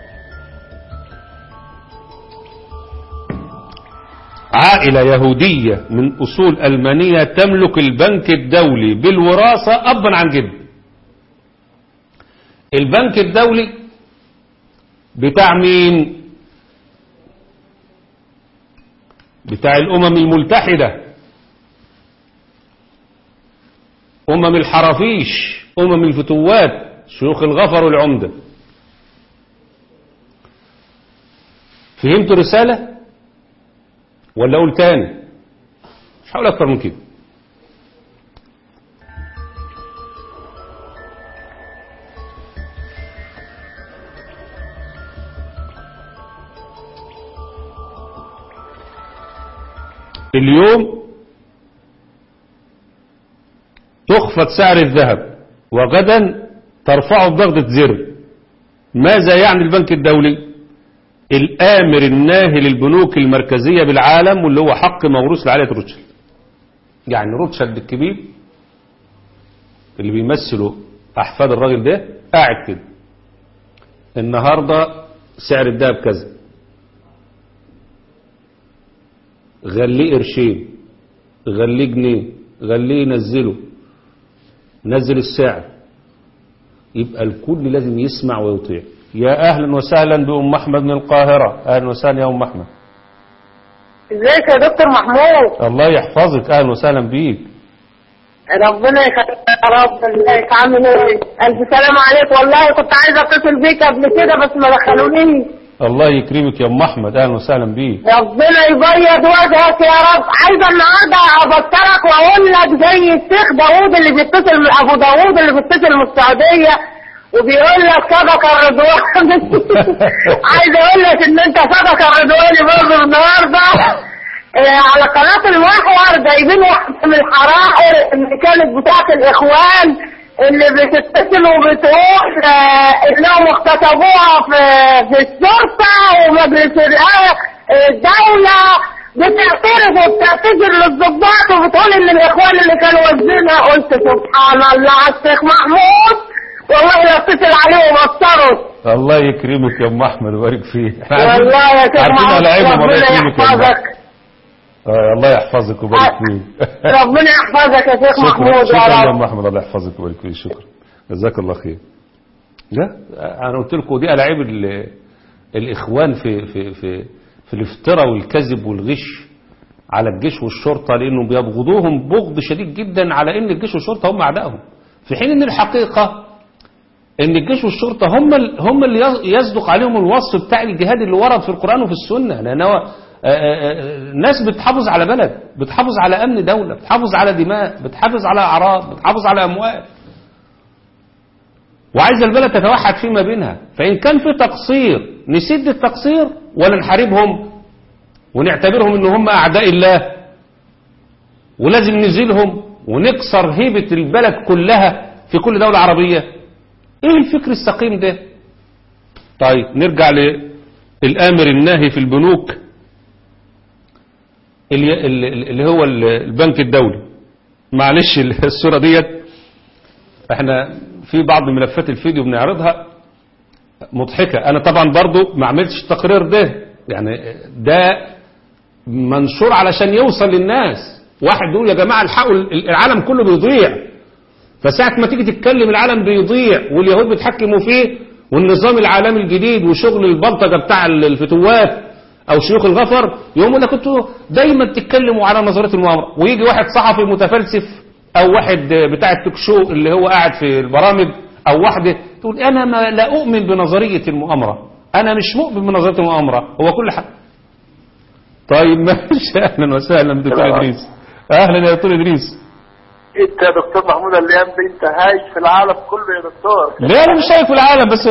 عائلة يهودية من أصول ألمانية تملك البنك الدولي بالوراثة أبا عن جد البنك الدولي بتاع مين بتاع الأمم الملتحدة أمم الحرافيش أمم الفتوات شيوخ الغفر والعمدة فهمتوا رسالة ولا أقول تاني مش هقول أكتر من كده اليوم تخفض سعر الذهب وغدا ترفعه بضغطة زر ماذا يعني البنك الدولي الآمر الناهي للبنوك المركزية بالعالم واللي هو حق موروث لعائلة روتشيلد يعني روتشيلد الكبير اللي بيمثلوا أحفاد الراجل ده قاعد كده النهاردة سعر الذهب كذا غليه قرشين غليه جنيه غليه ينزله نزل السعر يبقى الكل لازم يسمع ويطيع يا أهلا وسهلا بأم أحمد من القاهرة أهلا وسهلا يا أم أحمد ازيك يا دكتور محمود الله يحفظك أهلا وسهلا بيك ربنا يخليك يا رب ازيك عامل ايه الف سلام عليك والله كنت عايزه اتصل بيك قبل كده بس ما دخلونيش الله يكرمك يا أم أحمد أهلا وسهلا بيك ربنا يبيض وجهك يا رب عايزه النهارده ابشرك واقول لك زي الشيخ داوود اللي بيتصل من ابو داوود اللي بيتصل من السعوديه وبيقول لك صدق الرضوان عايزه اقول لك ان انت صدق الرضواني برضه النهارده آه، على قناة المحور جايبين واحدة من الحرائر اللي كانت بتاعت الإخوان اللي بتتصل وبتقول آه، إنهم اغتصبوها في في الشرطة ومجلس الآ- الدولة بتعترف وبتعتذر للضباط وبتقول إن الإخوان اللي كانوا واخدينها قلت سبحان الله على الشيخ محمود والله لا اتصل عليه وبصره الله يكرمك يا أم أحمد ويبارك فيك إحنا عارفين- والله يا شيخ عارفين محمود على عيبهم الله ربنا يكرمك يا أم أحمد. يحفظك آه، الله يحفظك ويبارك فيك ربنا يحفظك يا شيخ شكرا محمود شكرا يا يا رب ام احمد الله يحفظك ويبارك فيك شكرا جزاك الله خير لا انا قلت لكم دي الاعيب ال- الاخوان في في في في الافتراء والكذب والغش على الجيش والشرطه لانهم بيبغضوهم بغض شديد جدا على ان الجيش والشرطه هم اعدائهم في حين ان الحقيقه ان الجيش والشرطه هم ال- هم اللي يص- يصدق عليهم الوصف بتاع الجهاد اللي ورد في القران وفي السنه لان هو آه، آه، آه، ناس بتحافظ على بلد بتحافظ على امن دوله بتحافظ على دماء بتحافظ على اعراض بتحافظ على اموال وعايزه البلد تتوحد فيما بينها فان كان في تقصير نسد التقصير ولا نحاربهم ونعتبرهم ان هم اعداء الله ولازم نزيلهم ونكسر هيبه البلد كلها في كل دوله عربيه ايه الفكر السقيم ده طيب نرجع للامر الناهي في البنوك اللي, اللي اللي هو البنك الدولي معلش الصورة ديت احنا في بعض ملفات الفيديو بنعرضها مضحكة أنا طبعا برضو ما عملتش التقرير ده يعني ده منشور علشان يوصل للناس واحد بيقول يا جماعة الحقوا العالم كله بيضيع فساعة ما تيجي تتكلم العالم بيضيع واليهود بيتحكموا فيه والنظام العالمي الجديد وشغل البلطجة بتاع الفتوات او شيوخ الغفر يقوموا لك انتوا دايما تتكلموا على نظريه المؤامره ويجي واحد صحفي متفلسف او واحد بتاع التوك شو اللي هو قاعد في البرامج او واحده تقول انا ما لا اؤمن بنظريه المؤامره انا مش مؤمن بنظريه المؤامره هو كل حاجه طيب ماشي اهلا وسهلا دكتور ادريس اهلا يا دكتور ادريس انت يا دكتور محمود الايام دي انت هايش في العالم كله يا دكتور ليه انا مش شايف العالم بس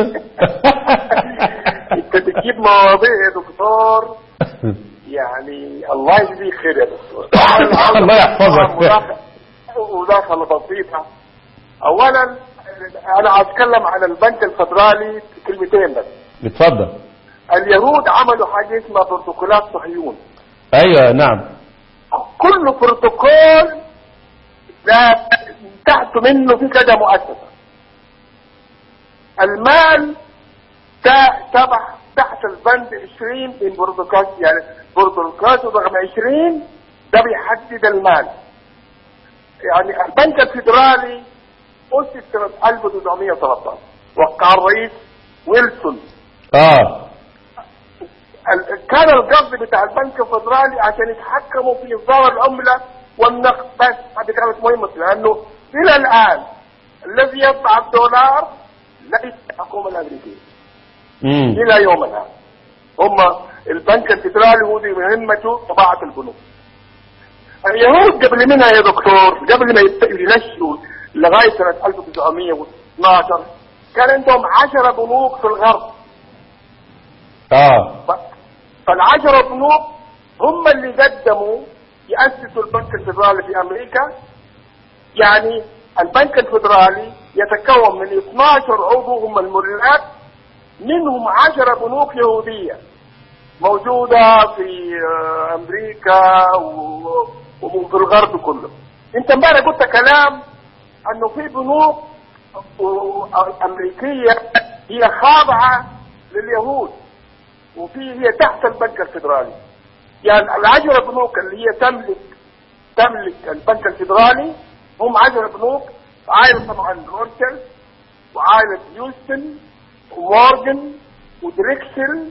انت بتجيب مواضيع يا دكتور يعني الله يجزيك خير يا دكتور الله يحفظك. مداخلة- مداخلة بسيطة اولا انا هتكلم عن البنك الفدرالي كلمتين بس اتفضل اليهود عملوا حاجة اسمها بروتوكولات صهيون ايوه نعم كل بروتوكول ده تحت منه في كذا مؤسسة المال تا- تبع تحت البند 20 من بروتوكول يعني بروتوكول رقم 20 ده بيحدد المال يعني البنك الفيدرالي أسس سنة 1913 وقع الرئيس ويلسون اه ال- كان القصد بتاع البنك الفدرالي عشان يتحكموا في اصدار العمله والنقد بس هذه كانت مهمه لانه الى الان الذي يطبع الدولار ليس الحكومه الامريكيه امم الى يومنا هم البنك الفدرالي هو دي مهمته طباعه البنوك اليهود قبل منها يا دكتور قبل ما يبت- ينشئوا لغايه سنه 1912 كان عندهم 10 بنوك في الغرب اه ف- فالعشرة بنوك هم اللي قدموا يأسسوا البنك الفدرالي في أمريكا يعني البنك الفدرالي يتكون من 12 عضو هم الملاك منهم 10 بنوك يهودية موجودة في آه، أمريكا و- وفي الغرب كله انت امبارح قلت كلام انه في بنوك آه، أمريكية هي خاضعة لليهود وفي هي تحت البنك الفدرالي يعني العشرة بنوك اللي هي تملك تملك البنك الفدرالي هم عشرة بنوك عائلة طبعا روتشل وعائلة هيوستن ومورجن ودريكسل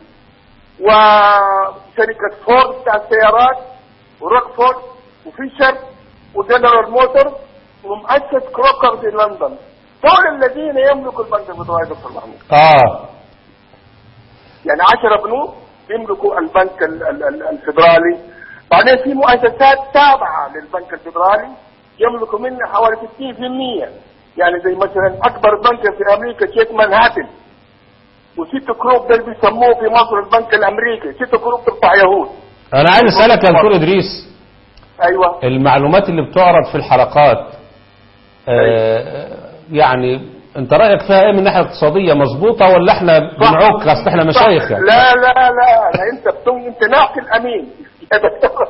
وشركة فورد بتاع السيارات وروكفورد وفيشر وجنرال موتور ومؤسس كروكر في لندن دول الذين يملكوا البنك الفدرالي دكتور محمود اه يعني 10 بنوك يملكوا البنك ال- ال- ال- الفدرالي بعدين في مؤسسات تابعة للبنك الفدرالي يملكوا منها حوالي 60% يعني زي مثلا أكبر بنك في أمريكا شيك مانهاتن وست كروب ده اللي بيسموه في مصر البنك الأمريكي ست كروب بتاع يهود انا عايز اسالك يا دكتور ادريس أيوه المعلومات اللي بتعرض في الحلقات آه يعني انت رايك فيها ايه من الناحيه الاقتصاديه مظبوطه ولا احنا بنعك اصل احنا مشايخ يعني لا لا لا لا انت بتم انت ناقل امين يا دكتور.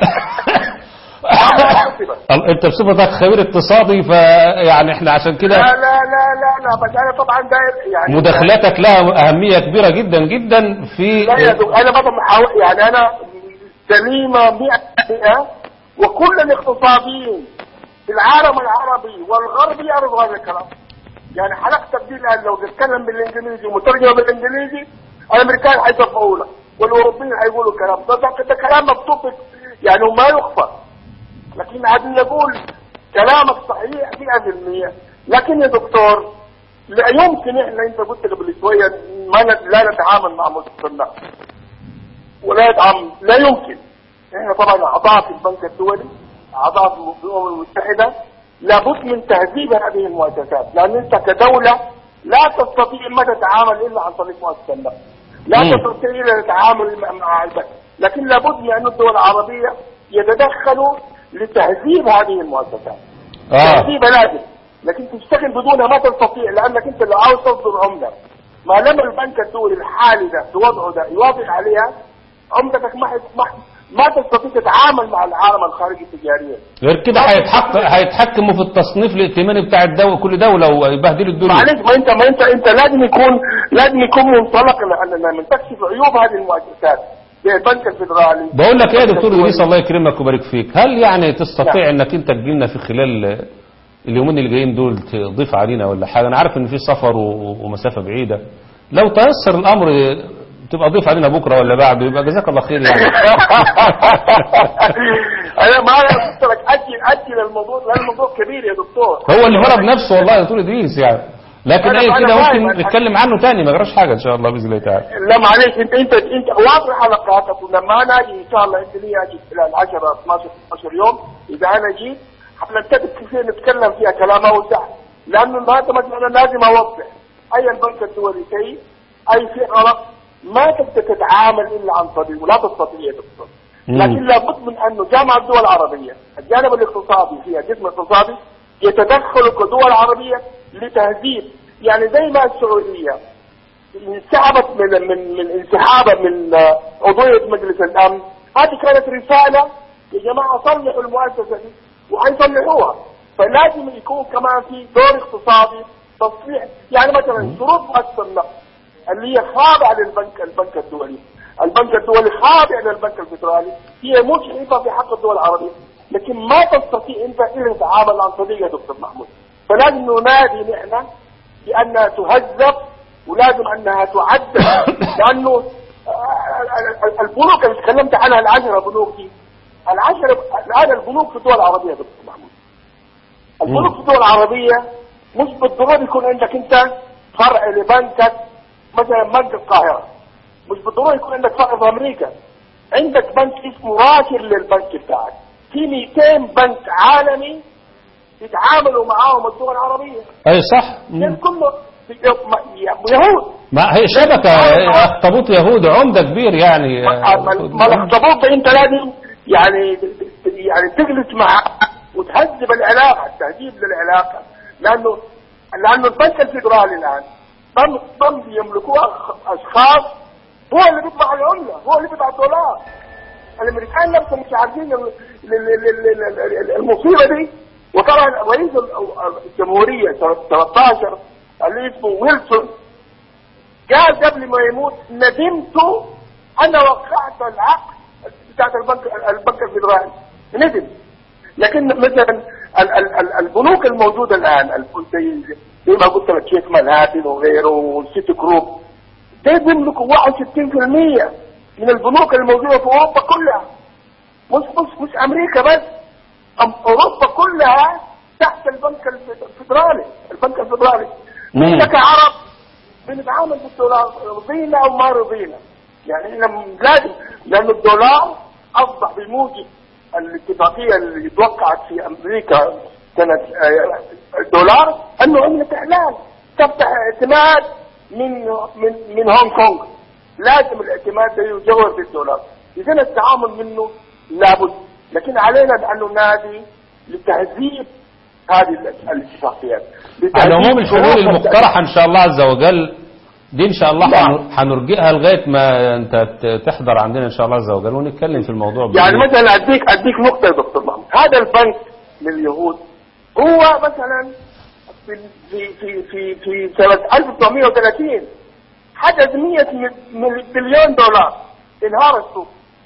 ال- انت بصفتك خبير اقتصادي فيعني احنا عشان لا كده لا لا لا لا بس انا طبعا داير يعني مداخلاتك لها اهميه كبيره جدا جدا في لا يا دكتور انا برضه محاول يعني انا سليمه 100% وكل الاقتصاديين في العالم العربي والغربي يعرفوا هذا الكلام يعني حلقتك دي الان لو تتكلم بالانجليزي ومترجمه بالانجليزي الامريكان هيصفقوا لك والاوروبيين هيقولوا الكلام ده ده, ده كلام مكتوب يعني وما يخفى لكن عاد نقول كلامك صحيح 100% لكن يا دكتور لا يمكن احنا انت قلت قبل شويه ما ن- لا نتعامل مع مصنع ولا يدعم لا يمكن احنا طبعا اعضاء في البنك الدولي اعضاء في الامم المتحده لابد من تهذيب هذه المؤسسات لان انت كدوله لا تستطيع ما تتعامل الا عن طريق مؤسسه النقد لا مم. تستطيع الا التعامل مع- مع البنك لكن لابد من ان الدول العربيه يتدخلوا لتهذيب هذه المؤسسات اه تهذيبها لازم لكن تشتغل بدونها ما تستطيع لانك انت لو عاوز تصدر عمله ما لم البنك الدولي الحالي ده بوضعه ده يوافق عليها عملتك ما حت- ما ما تستطيع تتعامل مع العالم الخارجي تجاريا غير كده هيتحق هيتحكموا في التصنيف الائتماني بتاع الدولة كل دولة ويبهدلوا الدنيا معلش ما انت ما انت انت لازم يكون لازم يكون منطلق لاننا بنكشف عيوب هذه المؤسسات زي البنك الفدرالي بقول لك ايه يا دكتور ادريس الله يكرمك ويبارك فيك هل يعني تستطيع انك انت تجيلنا في خلال اليومين اللي جايين دول تضيف علينا ولا حاجه انا عارف ان في سفر و- ومسافه بعيده لو تيسر الامر تبقى ضيف علينا بكره ولا بعد يبقى جزاك الله خير يعني انا ما انا قلت لك اجل اجل الموضوع لان الموضوع كبير يا دكتور هو اللي فرض نفسه والله يا دكتور ادريس يعني لكن أنا- ايه أنا كده فاهم. ممكن نتكلم عنه تاني ما جراش حاجه ان شاء الله باذن الله تعالى لا معلش انت انت انت واضح حلقاتك ولما انا اجي ان شاء الله انت لي اجي خلال 10 12 12 يوم اذا انا جيت حنتفق كيف نتكلم فيها كلام اوسع لانه هذا مثلا انا لازم اوضح اي البنك الدولي شيء اي شيء غلط ما تقدر تتعامل الا عن طريق ولا تستطيع يا دكتور مم. لكن لابد من انه جامعه الدول العربيه الجانب الاقتصادي فيها الجسم الاقتصادي يتدخل كدول عربيه لتهذيب يعني زي ما السعوديه انسحبت من من من انسحابها من آه، عضويه مجلس الامن هذه كانت رساله يا جماعه صلحوا المؤسسه دي وحيصلحوها فلازم يكون كمان في دور اقتصادي تصليح يعني مثلا شروط مؤسسه النقد اللي هي خاضعه للبنك البنك الدولي البنك الدولي خاضع للبنك الفدرالي هي مشرفه في حق الدول العربيه لكن ما تستطيع انت الا تتعامل عن طريق يا دكتور محمود فلازم ننادي نحن بانها تهذب ولازم انها تعدل لانه آه، البنوك اللي تكلمت عنها العشره بنوك دي العشره الان البنوك في الدول العربيه يا دكتور محمود البنوك في الدول العربيه مش بالضروره يكون عندك انت فرع لبنكك مثلا بنك القاهره مش بالضروره يكون عندك فرع في امريكا عندك بنك اسمه راشر للبنك بتاعك في 200 بنك عالمي يتعاملوا معاهم الدول العربيه اي صح مم. كان كله يهود ما هي شبكه اخطبوط يهود عمده كبير يعني ما ما الاخطبوط انت لازم يعني يعني تجلس معه وتهذب العلاقه تهذيب للعلاقه لانه لانه البنك الفدرالي الان ضم ضم يملكوه أخ- اشخاص هو اللي بيطبع العمله هو اللي بيطبع الدولار الامريكان نفسهم مش عارفين ال- ال- ال- ال- ال- ال- المصيبه دي وطبعا رئيس ال- الجمهوريه سنه 13 اللي اسمه ويلسون قال قبل ما يموت ندمت انا وقعت العقد بتاعت البنك البنك الفدرالي ندم لكن مثلا ال- ال- ال- البنوك الموجوده الان البنوك زي زي ما قلت لك شيخ منهاتن وغيره والسيتي جروب ده بيملكوا 61% من البنوك الموجوده في اوروبا كلها مش مش مش امريكا بس أم- اوروبا كلها تحت البنك الفد- الفدرالي البنك الفدرالي مم. احنا كعرب بنتعامل بالدولار رضينا او ما رضينا يعني احنا م- لازم لان الدولار اصبح بموجب الاتفاقيه اللي توقعت في امريكا سنه آه، الدولار انه عمله احلال تفتح اعتماد من من من هونغ كونغ لازم الاعتماد ده يجوز بالدولار اذا التعامل منه لابد لكن علينا ان ننادي لتهذيب هذه ال- الاتفاقيات على العموم لتهذيب الحلول شروط المقترحه ان شاء الله عز وجل دي ان شاء الله نعم. هن- هنرجئها لغايه ما انت ت- تحضر عندنا ان شاء الله عز وجل ونتكلم في الموضوع يعني بإذن- مثلا اديك اديك نقطه يا دكتور محمد هذا البنك لليهود هو مثلا في في في في, في سنه 1930 حدث 100 مل- بليون دولار انهار السوق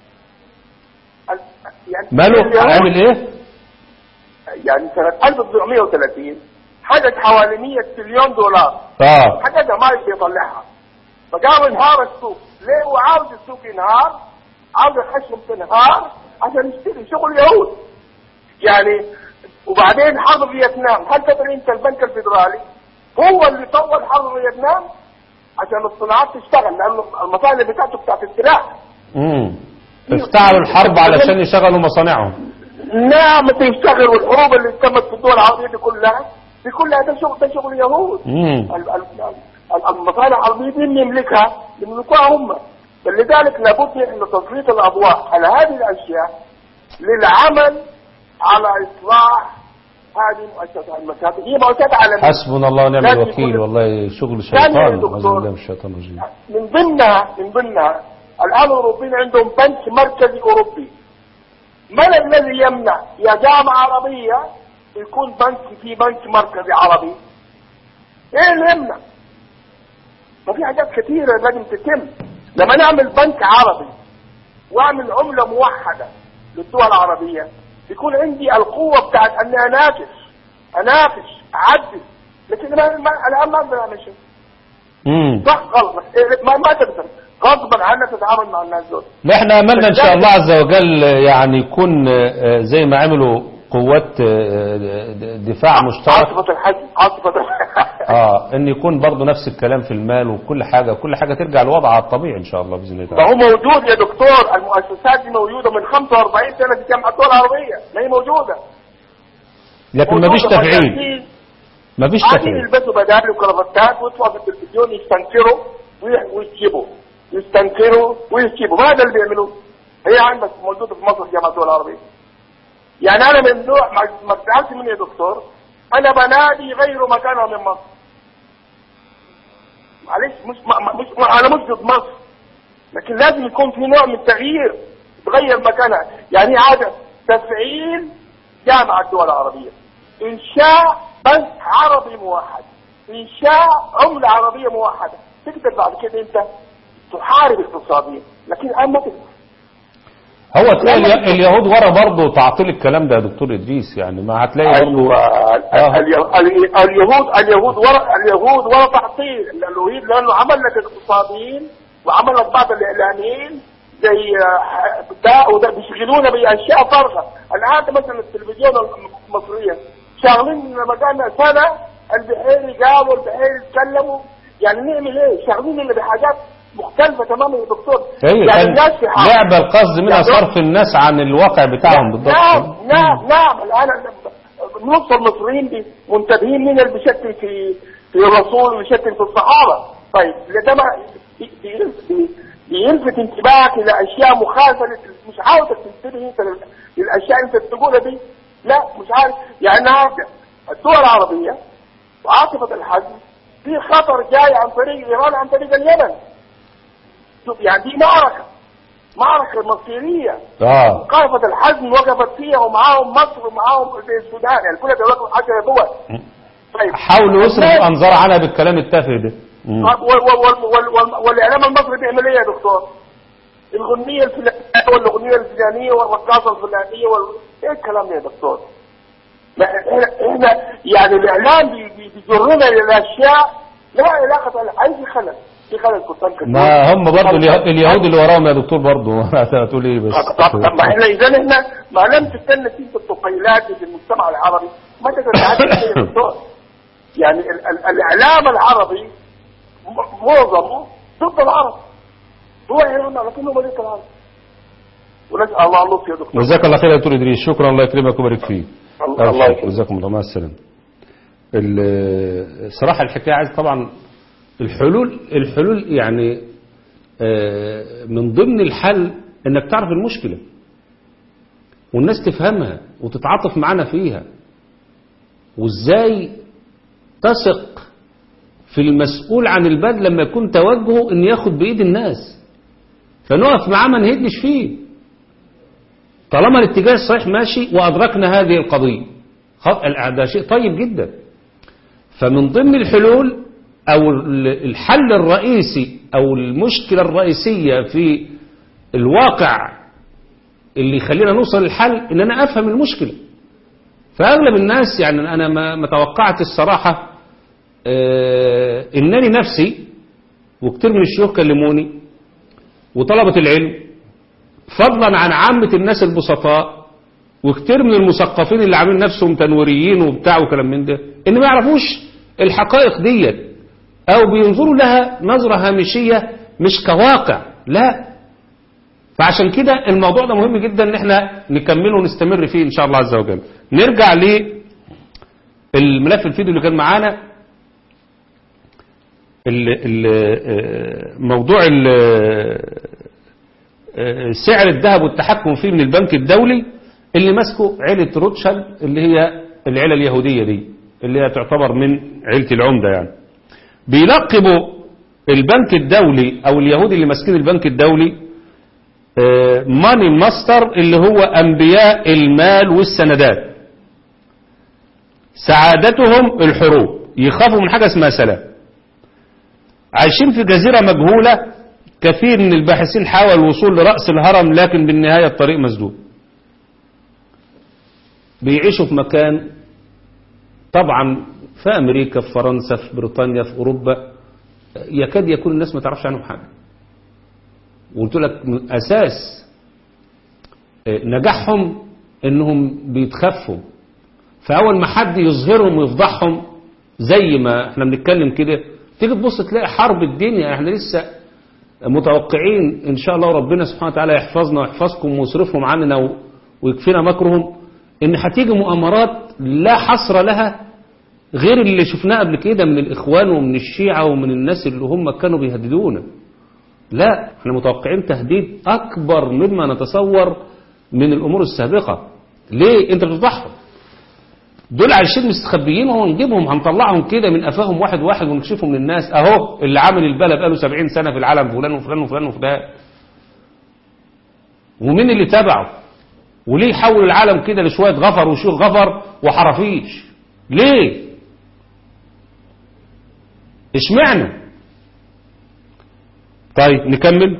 ال- يعني ماله اليهود- عامل ايه؟ يعني سنه 1930 حدث حوالي 100 بليون دولار اه حاجة ما يقدر يطلعها فقام انهار السوق ليه هو عاوز السوق ينهار عاوز الخشب تنهار عشان يشتري شغل يهود يعني وبعدين حرب فيتنام هل تدري انت البنك الفدرالي هو اللي طول حرب فيتنام عشان الصناعات تشتغل لانه المصانع بتاعته بتاعت السلاح امم افتعلوا الحرب علشان يشغلوا مصانعهم نعم تشتغل والحروب اللي تمت في الدول العربيه دي كلها دي كلها ده شغل ده شغل يهود امم ال- ال- ال- المصانع العربية دي اللي يملكها يملكوها هم فلذلك لابد من تسليط الأضواء على هذه الأشياء للعمل على إصلاح هذه المؤسسات المساكن هي مؤسسات عالمية حسبنا الله ونعم لازم الوكيل يكون- والله شغل ثانيا يا شيطان اعوذ دكتور. بالله من الشيطان الرجيم من ضمنها من ضمنها الآن الأوروبيين عندهم بنك مركزي أوروبي من الذي يمنع يا جامعة عربية يكون بنك في بنك مركزي عربي ايه اللي يمنع؟ ما وفي حاجات كثيرة لازم تتم لما نعمل بنك عربي واعمل عملة موحدة للدول العربية يكون عندي القوة بتاعت اني انافس انافس اعدل لكن ما ما الان ما اقدر اعمل شيء مم. صح غلط إيه، ما ما تقدر غصبا عنك تتعامل مع الناس دول لا احنا املنا ان شاء الله عز وجل يعني يكون آه، زي ما عملوا قوات آه، دفاع مشترك عاصفة الحج عاصفة اه ان يكون برضه نفس الكلام في المال وكل حاجه كل حاجه ترجع لوضعها الطبيعي ان شاء الله باذن الله ما تعالى هو موجود يا دكتور المؤسسات دي موجودة من 45 سنة في جامعة الدول العربية ما هي موجودة لكن مفيش موجودة تفعيل مهندسين مفيش قاعدين تفعيل يلبسوا بدال وكرافتات ويطلعوا في التلفزيون يستنكروا وي- ويسيبوا يستنكروا ويسيبوا ما هذا اللي بيعملوه هي عندك موجودة في مصر جامعة الدول العربية يعني أنا من نوع ما ما تزعلش مني يا دكتور أنا بنادي غير مكانها من مصر معلش مش ما ما- مش ما أنا مش ضد مصر لكن لازم يكون في نوع من التغيير تغير مكانها يعني عادة تفعيل جامعة الدول العربية إنشاء بنك عربي موحد إنشاء عملة عربية موحدة تقدر بعد كده أنت تحارب اقتصاديا لكن الآن ما تقدر هو تلاقي الي- اليهود ورا برضه تعطيل الكلام ده يا دكتور ادريس يعني ما هتلاقي برضه آه. اليه- اليه- اليهود اليهود ورا اليهود ورا تعطيل اليهود لانه عمل لك الاقتصاديين وعمل لك بعض الاعلاميين زي آه، ده وده بيشغلونا باشياء فارغه الان مثلا التلفزيون المصريه شغالين لما قالنا سنه البحيري قالوا البحيري اتكلموا يعني نعمل ايه؟ شغالين اللي بحاجات مختلفه تماما يا دكتور ايوه يعني كان الناس في حال- لعبه القصد منها يعني- صرف الناس عن الواقع بتاعهم بالضبط نعم نعم نعم الان نص المصريين بي- منتبهين مين اللي بيشكل في في الرسول وبيشكل في الصحابه طيب ده ما بي- بي- بي- بيلفت انتباهك الى اشياء مخالفه لت- مش عاوزك تنتبه انت لل- للاشياء اللي انت بتقولها دي لا مش عارف يعني النهارده الدول العربيه وعاصفه الحزم في خطر جاي عن طريق ايران عن طريق اليمن شوف يعني دي معركه معركه مصيريه اه قافة الحزم وقفت فيها ومعاهم مصر ومعاهم السودان يعني كل دولات عشر دول طيب حاولوا يصرفوا الناس- انظار عنها بالكلام التافه ده مم. وال- وال- وال- وال- وال- والاعلام المصري بيعمل ايه يا دكتور؟ الغنية الفلانية والاغنية الفلانية والرقاصة الفلانية وال... ايه الكلام ده يا دكتور؟ ما احنا احنا يعني الاعلام بي- بي- بيجرنا للاشياء لا علاقة لها اي في خلل في خلل كنت أنكر. ما هم برضه اليه- اليهود اللي وراهم يا دكتور برضه هتقول ايه بس طب طب ما احنا اذا احنا ما لم تستنى في الطفيلات في المجتمع العربي ما تقدر تعدل شيء يا دكتور يعني ال ال الاعلام العربي م- معظمه ضد العرب هو اعلام لكنه ضد العرب ونسال الله اللطف يا دكتور جزاك الله خير يا دكتور ادريس شكرا الله يكرمك ويبارك فيك الله الله يكرمك. جزاكم الله مع السلامه ال- الصراحه الحكايه عايز طبعا الحلول الحلول يعني آه، من ضمن الحل انك تعرف المشكله والناس تفهمها وتتعاطف معانا فيها وازاي تثق في المسؤول عن البلد لما يكون توجهه ان ياخد بايد الناس فنقف معاه ما نهدش فيه طالما الاتجاه الصحيح ماشي وأدركنا هذه القضية خط- ده شيء طيب جدا فمن ضمن الحلول أو ال- الحل الرئيسي أو المشكلة الرئيسية في الواقع اللي يخلينا نوصل للحل إن أنا أفهم المشكلة فأغلب الناس يعني أنا ما ما توقعت الصراحة آه، إنني نفسي وكتير من الشيوخ كلموني وطلبة العلم فضلا عن عامة الناس البسطاء وكتير من المثقفين اللي عاملين نفسهم تنويريين وبتاع وكلام من ده ان ما يعرفوش الحقائق ديت او بينظروا لها نظرة هامشية مش كواقع لا فعشان كده الموضوع ده مهم جدا ان احنا نكمله ونستمر فيه ان شاء الله عز وجل نرجع للملف الفيديو اللي كان معانا ال- ال- موضوع ال- سعر الذهب والتحكم فيه من البنك الدولي اللي ماسكه عيلة روتشيلد اللي هي العيلة اليهودية دي اللي هي تعتبر من عيلة العمدة يعني بيلقبوا البنك الدولي او اليهود اللي ماسكين البنك الدولي ماني ماستر اللي هو انبياء المال والسندات سعادتهم الحروب يخافوا من حاجة اسمها سلام عايشين في جزيرة مجهولة كثير من الباحثين حاول الوصول لرأس الهرم لكن بالنهاية الطريق مسدود بيعيشوا في مكان طبعا في أمريكا في فرنسا في بريطانيا في أوروبا يكاد يكون الناس ما تعرفش عنهم حاجة وقلت لك من أساس نجاحهم انهم بيتخفوا فاول ما حد يظهرهم ويفضحهم زي ما احنا بنتكلم كده تيجي تبص تلاقي حرب الدنيا احنا لسه متوقعين ان شاء الله ربنا سبحانه وتعالى يحفظنا ويحفظكم ويصرفهم عننا و- ويكفينا مكرهم ان هتيجي مؤامرات لا حصر لها غير اللي شفناه قبل كده من الاخوان ومن الشيعة ومن الناس اللي هم كانوا بيهددونا لا احنا متوقعين تهديد اكبر مما نتصور من الامور السابقة ليه انت بتفضحهم دول عايشين مستخبيين وهو نجيبهم هنطلعهم كده من قفاهم واحد واحد ونكشفهم للناس اهو اللي عامل البلد بقاله 70 سنة في العالم فلان وفلان وفلان وفلان ومين اللي تبعه وليه يحول العالم كده لشوية غفر وشيخ غفر وحرافيش ليه اشمعنى طيب نكمل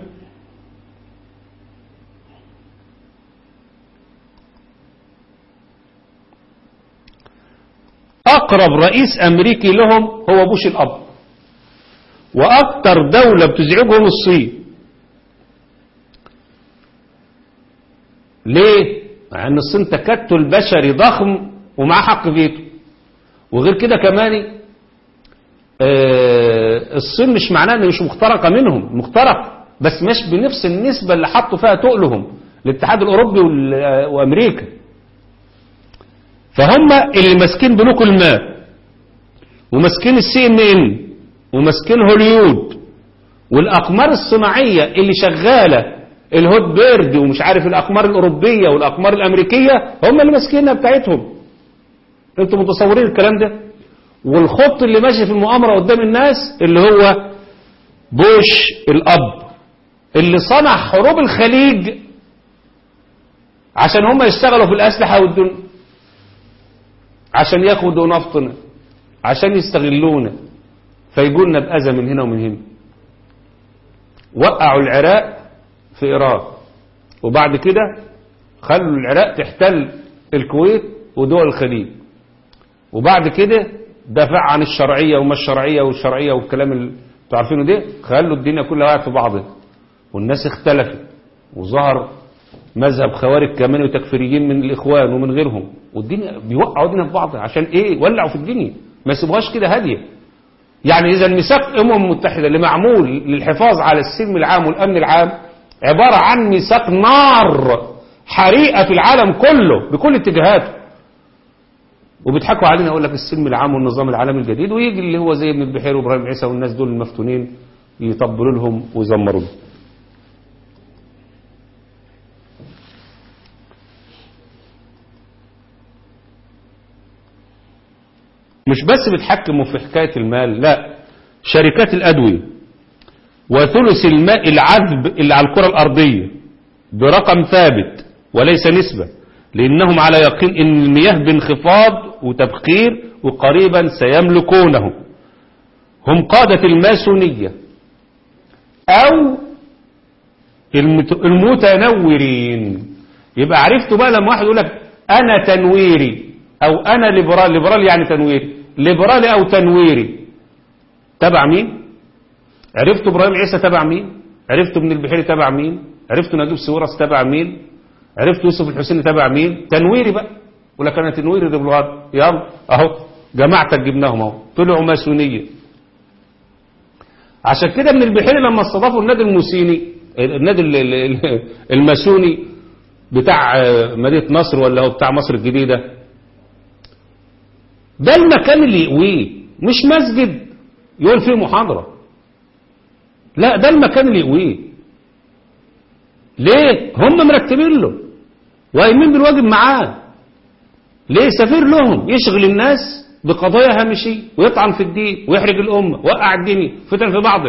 أقرب رئيس أمريكي لهم هو بوش الأب وأكتر دولة بتزعجهم الصين ليه؟ مع أن الصين تكتل بشري ضخم ومعاه حق فيتو وغير كده كمان آه، الصين مش معناه ان مش مخترقة منهم مخترقة بس مش بنفس النسبة اللي حطوا فيها تقلهم الاتحاد الاوروبي وال- وامريكا فهم اللي ماسكين بنوك المال وماسكين السي ان ان وماسكين هوليود والاقمار الصناعية اللي شغالة الهوت بيرد ومش عارف الاقمار الاوروبية والاقمار الامريكية هم اللي ماسكينها بتاعتهم انتوا متصورين الكلام ده والخط اللي ماشي في المؤامرة قدام الناس اللي هو بوش الأب اللي صنع حروب الخليج عشان هم يشتغلوا في الأسلحة والدنيا عشان ياخدوا نفطنا عشان يستغلونا فيجولنا بأذى من هنا ومن هنا وقعوا العراق في إيران وبعد كده خلوا العراق تحتل الكويت ودول الخليج وبعد كده دافع عن الشرعية وما الشرعية والشرعية والكلام اللي انتوا عارفينه ده خلوا الدنيا كلها وقعت في بعضها والناس اختلفت وظهر مذهب خوارج كمان وتكفيريين من الإخوان ومن غيرهم والدنيا بيوقعوا الدنيا في بعضها عشان ايه ولعوا في الدنيا ما يسيبوهاش كده هادية يعني إذا الميثاق الأمم المتحدة اللي معمول للحفاظ على السلم العام والأمن العام عبارة عن ميثاق نار حريقة في العالم كله بكل اتجاهاته وبيضحكوا علينا يقول لك السلم العام والنظام العالمي الجديد ويجي اللي هو زي ابن البحير وابراهيم عيسى والناس دول المفتونين يطبلوا لهم ويزمروا لهم مش بس بيتحكموا في حكاية المال لا شركات الأدوية وثلث الماء العذب اللي على الكرة الأرضية برقم ثابت وليس نسبة لأنهم على يقين أن المياه بانخفاض وتبخير وقريبا سيملكونه هم قادة الماسونية أو المت- المتنورين يبقى عرفتوا بقى لما واحد يقول لك أنا تنويري أو أنا ليبرال ليبرال يعني تنويري ليبرالي أو تنويري تبع مين عرفتوا إبراهيم عيسى تبع مين عرفتوا ابن البحيري تبع مين عرفتوا نجيب سويرس تبع مين عرفتوا يوسف الحسيني تبع مين تنويري بقى يقول لك انا تنويري ده بالغلط يلا اهو جماعتك جبناهم اهو طلعوا ماسونيه عشان كده ابن البحيري لما استضافوا النادي الموسيني النادي ال- ال- ال- الماسوني بتاع آه، مدينه نصر ولا هو بتاع مصر الجديده ده المكان اللي يقويه مش مسجد يقول فيه محاضره لا ده المكان اللي يقويه ليه هم مرتبين له وقايمين بالواجب معاه ليه سفير لهم يشغل الناس بقضايا هامشية ويطعن في الدين ويحرج الأمة وقع الدنيا فتن في بعضه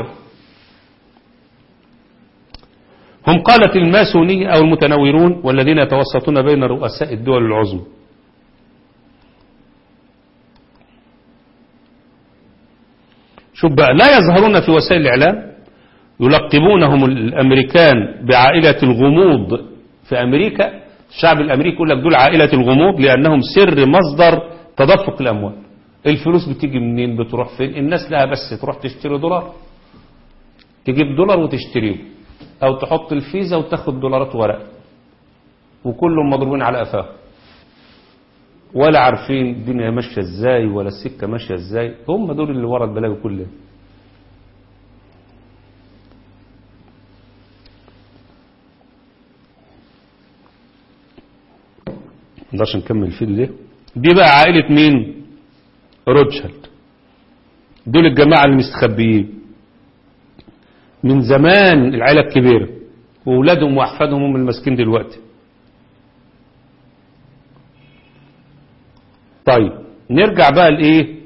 هم قالت الماسونية أو المتنورون والذين يتوسطون بين رؤساء الدول العظمى شوف بقى لا يظهرون في وسائل الإعلام يلقبونهم الأمريكان بعائلة الغموض في أمريكا الشعب الأمريكي يقول لك دول عائلة الغموض لأنهم سر مصدر تدفق الأموال الفلوس بتيجي منين بتروح فين الناس لها بس تروح تشتري دولار تجيب دولار وتشتريه أو تحط الفيزا وتاخد دولارات ورق وكلهم مضروبين على قفاهم ولا عارفين الدنيا ماشية ازاي ولا السكة ماشية ازاي هم دول اللي ورا البلاوي كلها نقدرش نكمل الفيديو ده دي بقى عائلة مين روتشيلد دول الجماعة المستخبيين من زمان العائلة الكبيرة وأولادهم وأحفادهم هم الماسكين دلوقتي طيب نرجع بقى لايه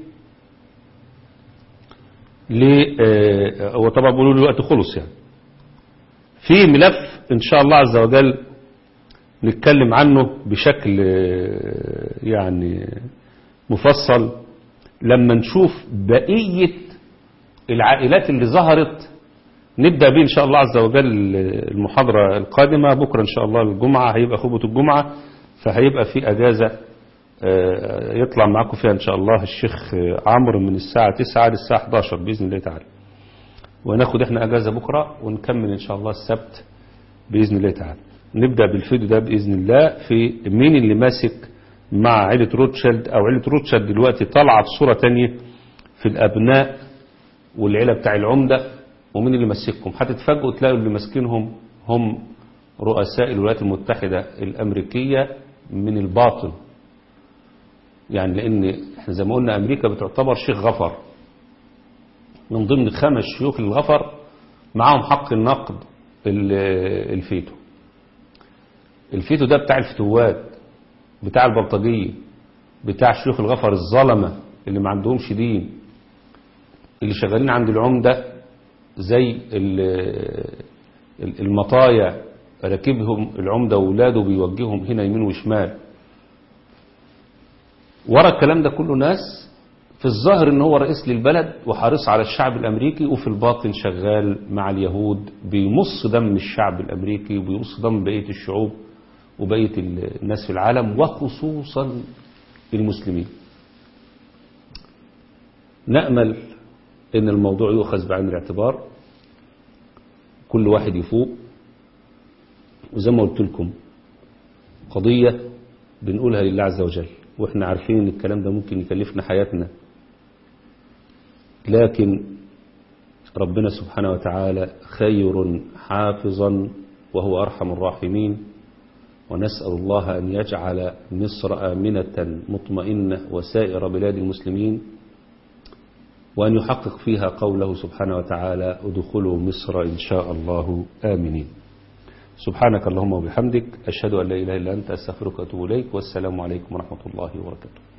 ل آه، هو طبعا بيقولوا لي الوقت خلص يعني في ملف ان شاء الله عز وجل نتكلم عنه بشكل آه، يعني مفصل لما نشوف بقية العائلات اللي ظهرت نبدأ به إن شاء الله عز وجل المحاضرة القادمة بكرة إن شاء الله الجمعة هيبقى خطبة الجمعة فهيبقى في أجازة آه، يطلع معاكم فيها إن شاء الله الشيخ آه، عمرو من الساعة 9 للساعة 11 بإذن الله تعالى وناخد احنا أجازة بكرة ونكمل إن شاء الله السبت بإذن الله تعالى نبدأ بالفيديو ده بإذن الله في مين اللي ماسك مع عيلة روتشيلد أو عيلة روتشيلد دلوقتي طالعة بصورة تانية في الأبناء والعيلة بتاع العمدة ومين اللي ماسكهم هتتفاجئوا تلاقوا اللي ماسكينهم هم رؤساء الولايات المتحدة الأمريكية من الباطن يعني لأن احنا زي ما قلنا أمريكا بتعتبر شيخ غفر من ضمن خمس شيوخ الغفر معاهم حق النقد ال- الفيتو الفيتو ده بتاع الفتوات بتاع البلطجية بتاع شيوخ الغفر الظلمة اللي ما عندهمش دين اللي شغالين عند العمدة زي ال- ال- المطايا راكبهم العمدة وولاده بيوجههم هنا يمين وشمال ورا الكلام ده كله ناس في الظاهر ان هو رئيس للبلد وحريص على الشعب الامريكي وفي الباطن شغال مع اليهود بيمص دم الشعب الامريكي وبيمص دم بقيه الشعوب وبقيه ال- الناس في العالم وخصوصا المسلمين نأمل ان الموضوع يؤخذ بعين الاعتبار كل واحد يفوق وزي ما قلت لكم قضية بنقولها لله عز وجل واحنا عارفين ان الكلام ده ممكن يكلفنا حياتنا لكن ربنا سبحانه وتعالى خير حافظا وهو أرحم الراحمين ونسأل الله أن يجعل مصر آمنة مطمئنة وسائر بلاد المسلمين وأن يحقق فيها قوله سبحانه وتعالى ادخلوا مصر إن شاء الله آمنين سبحانك اللهم وبحمدك أشهد أن لا إله إلا أنت أستغفرك وأتوب إليك والسلام عليكم ورحمة الله وبركاته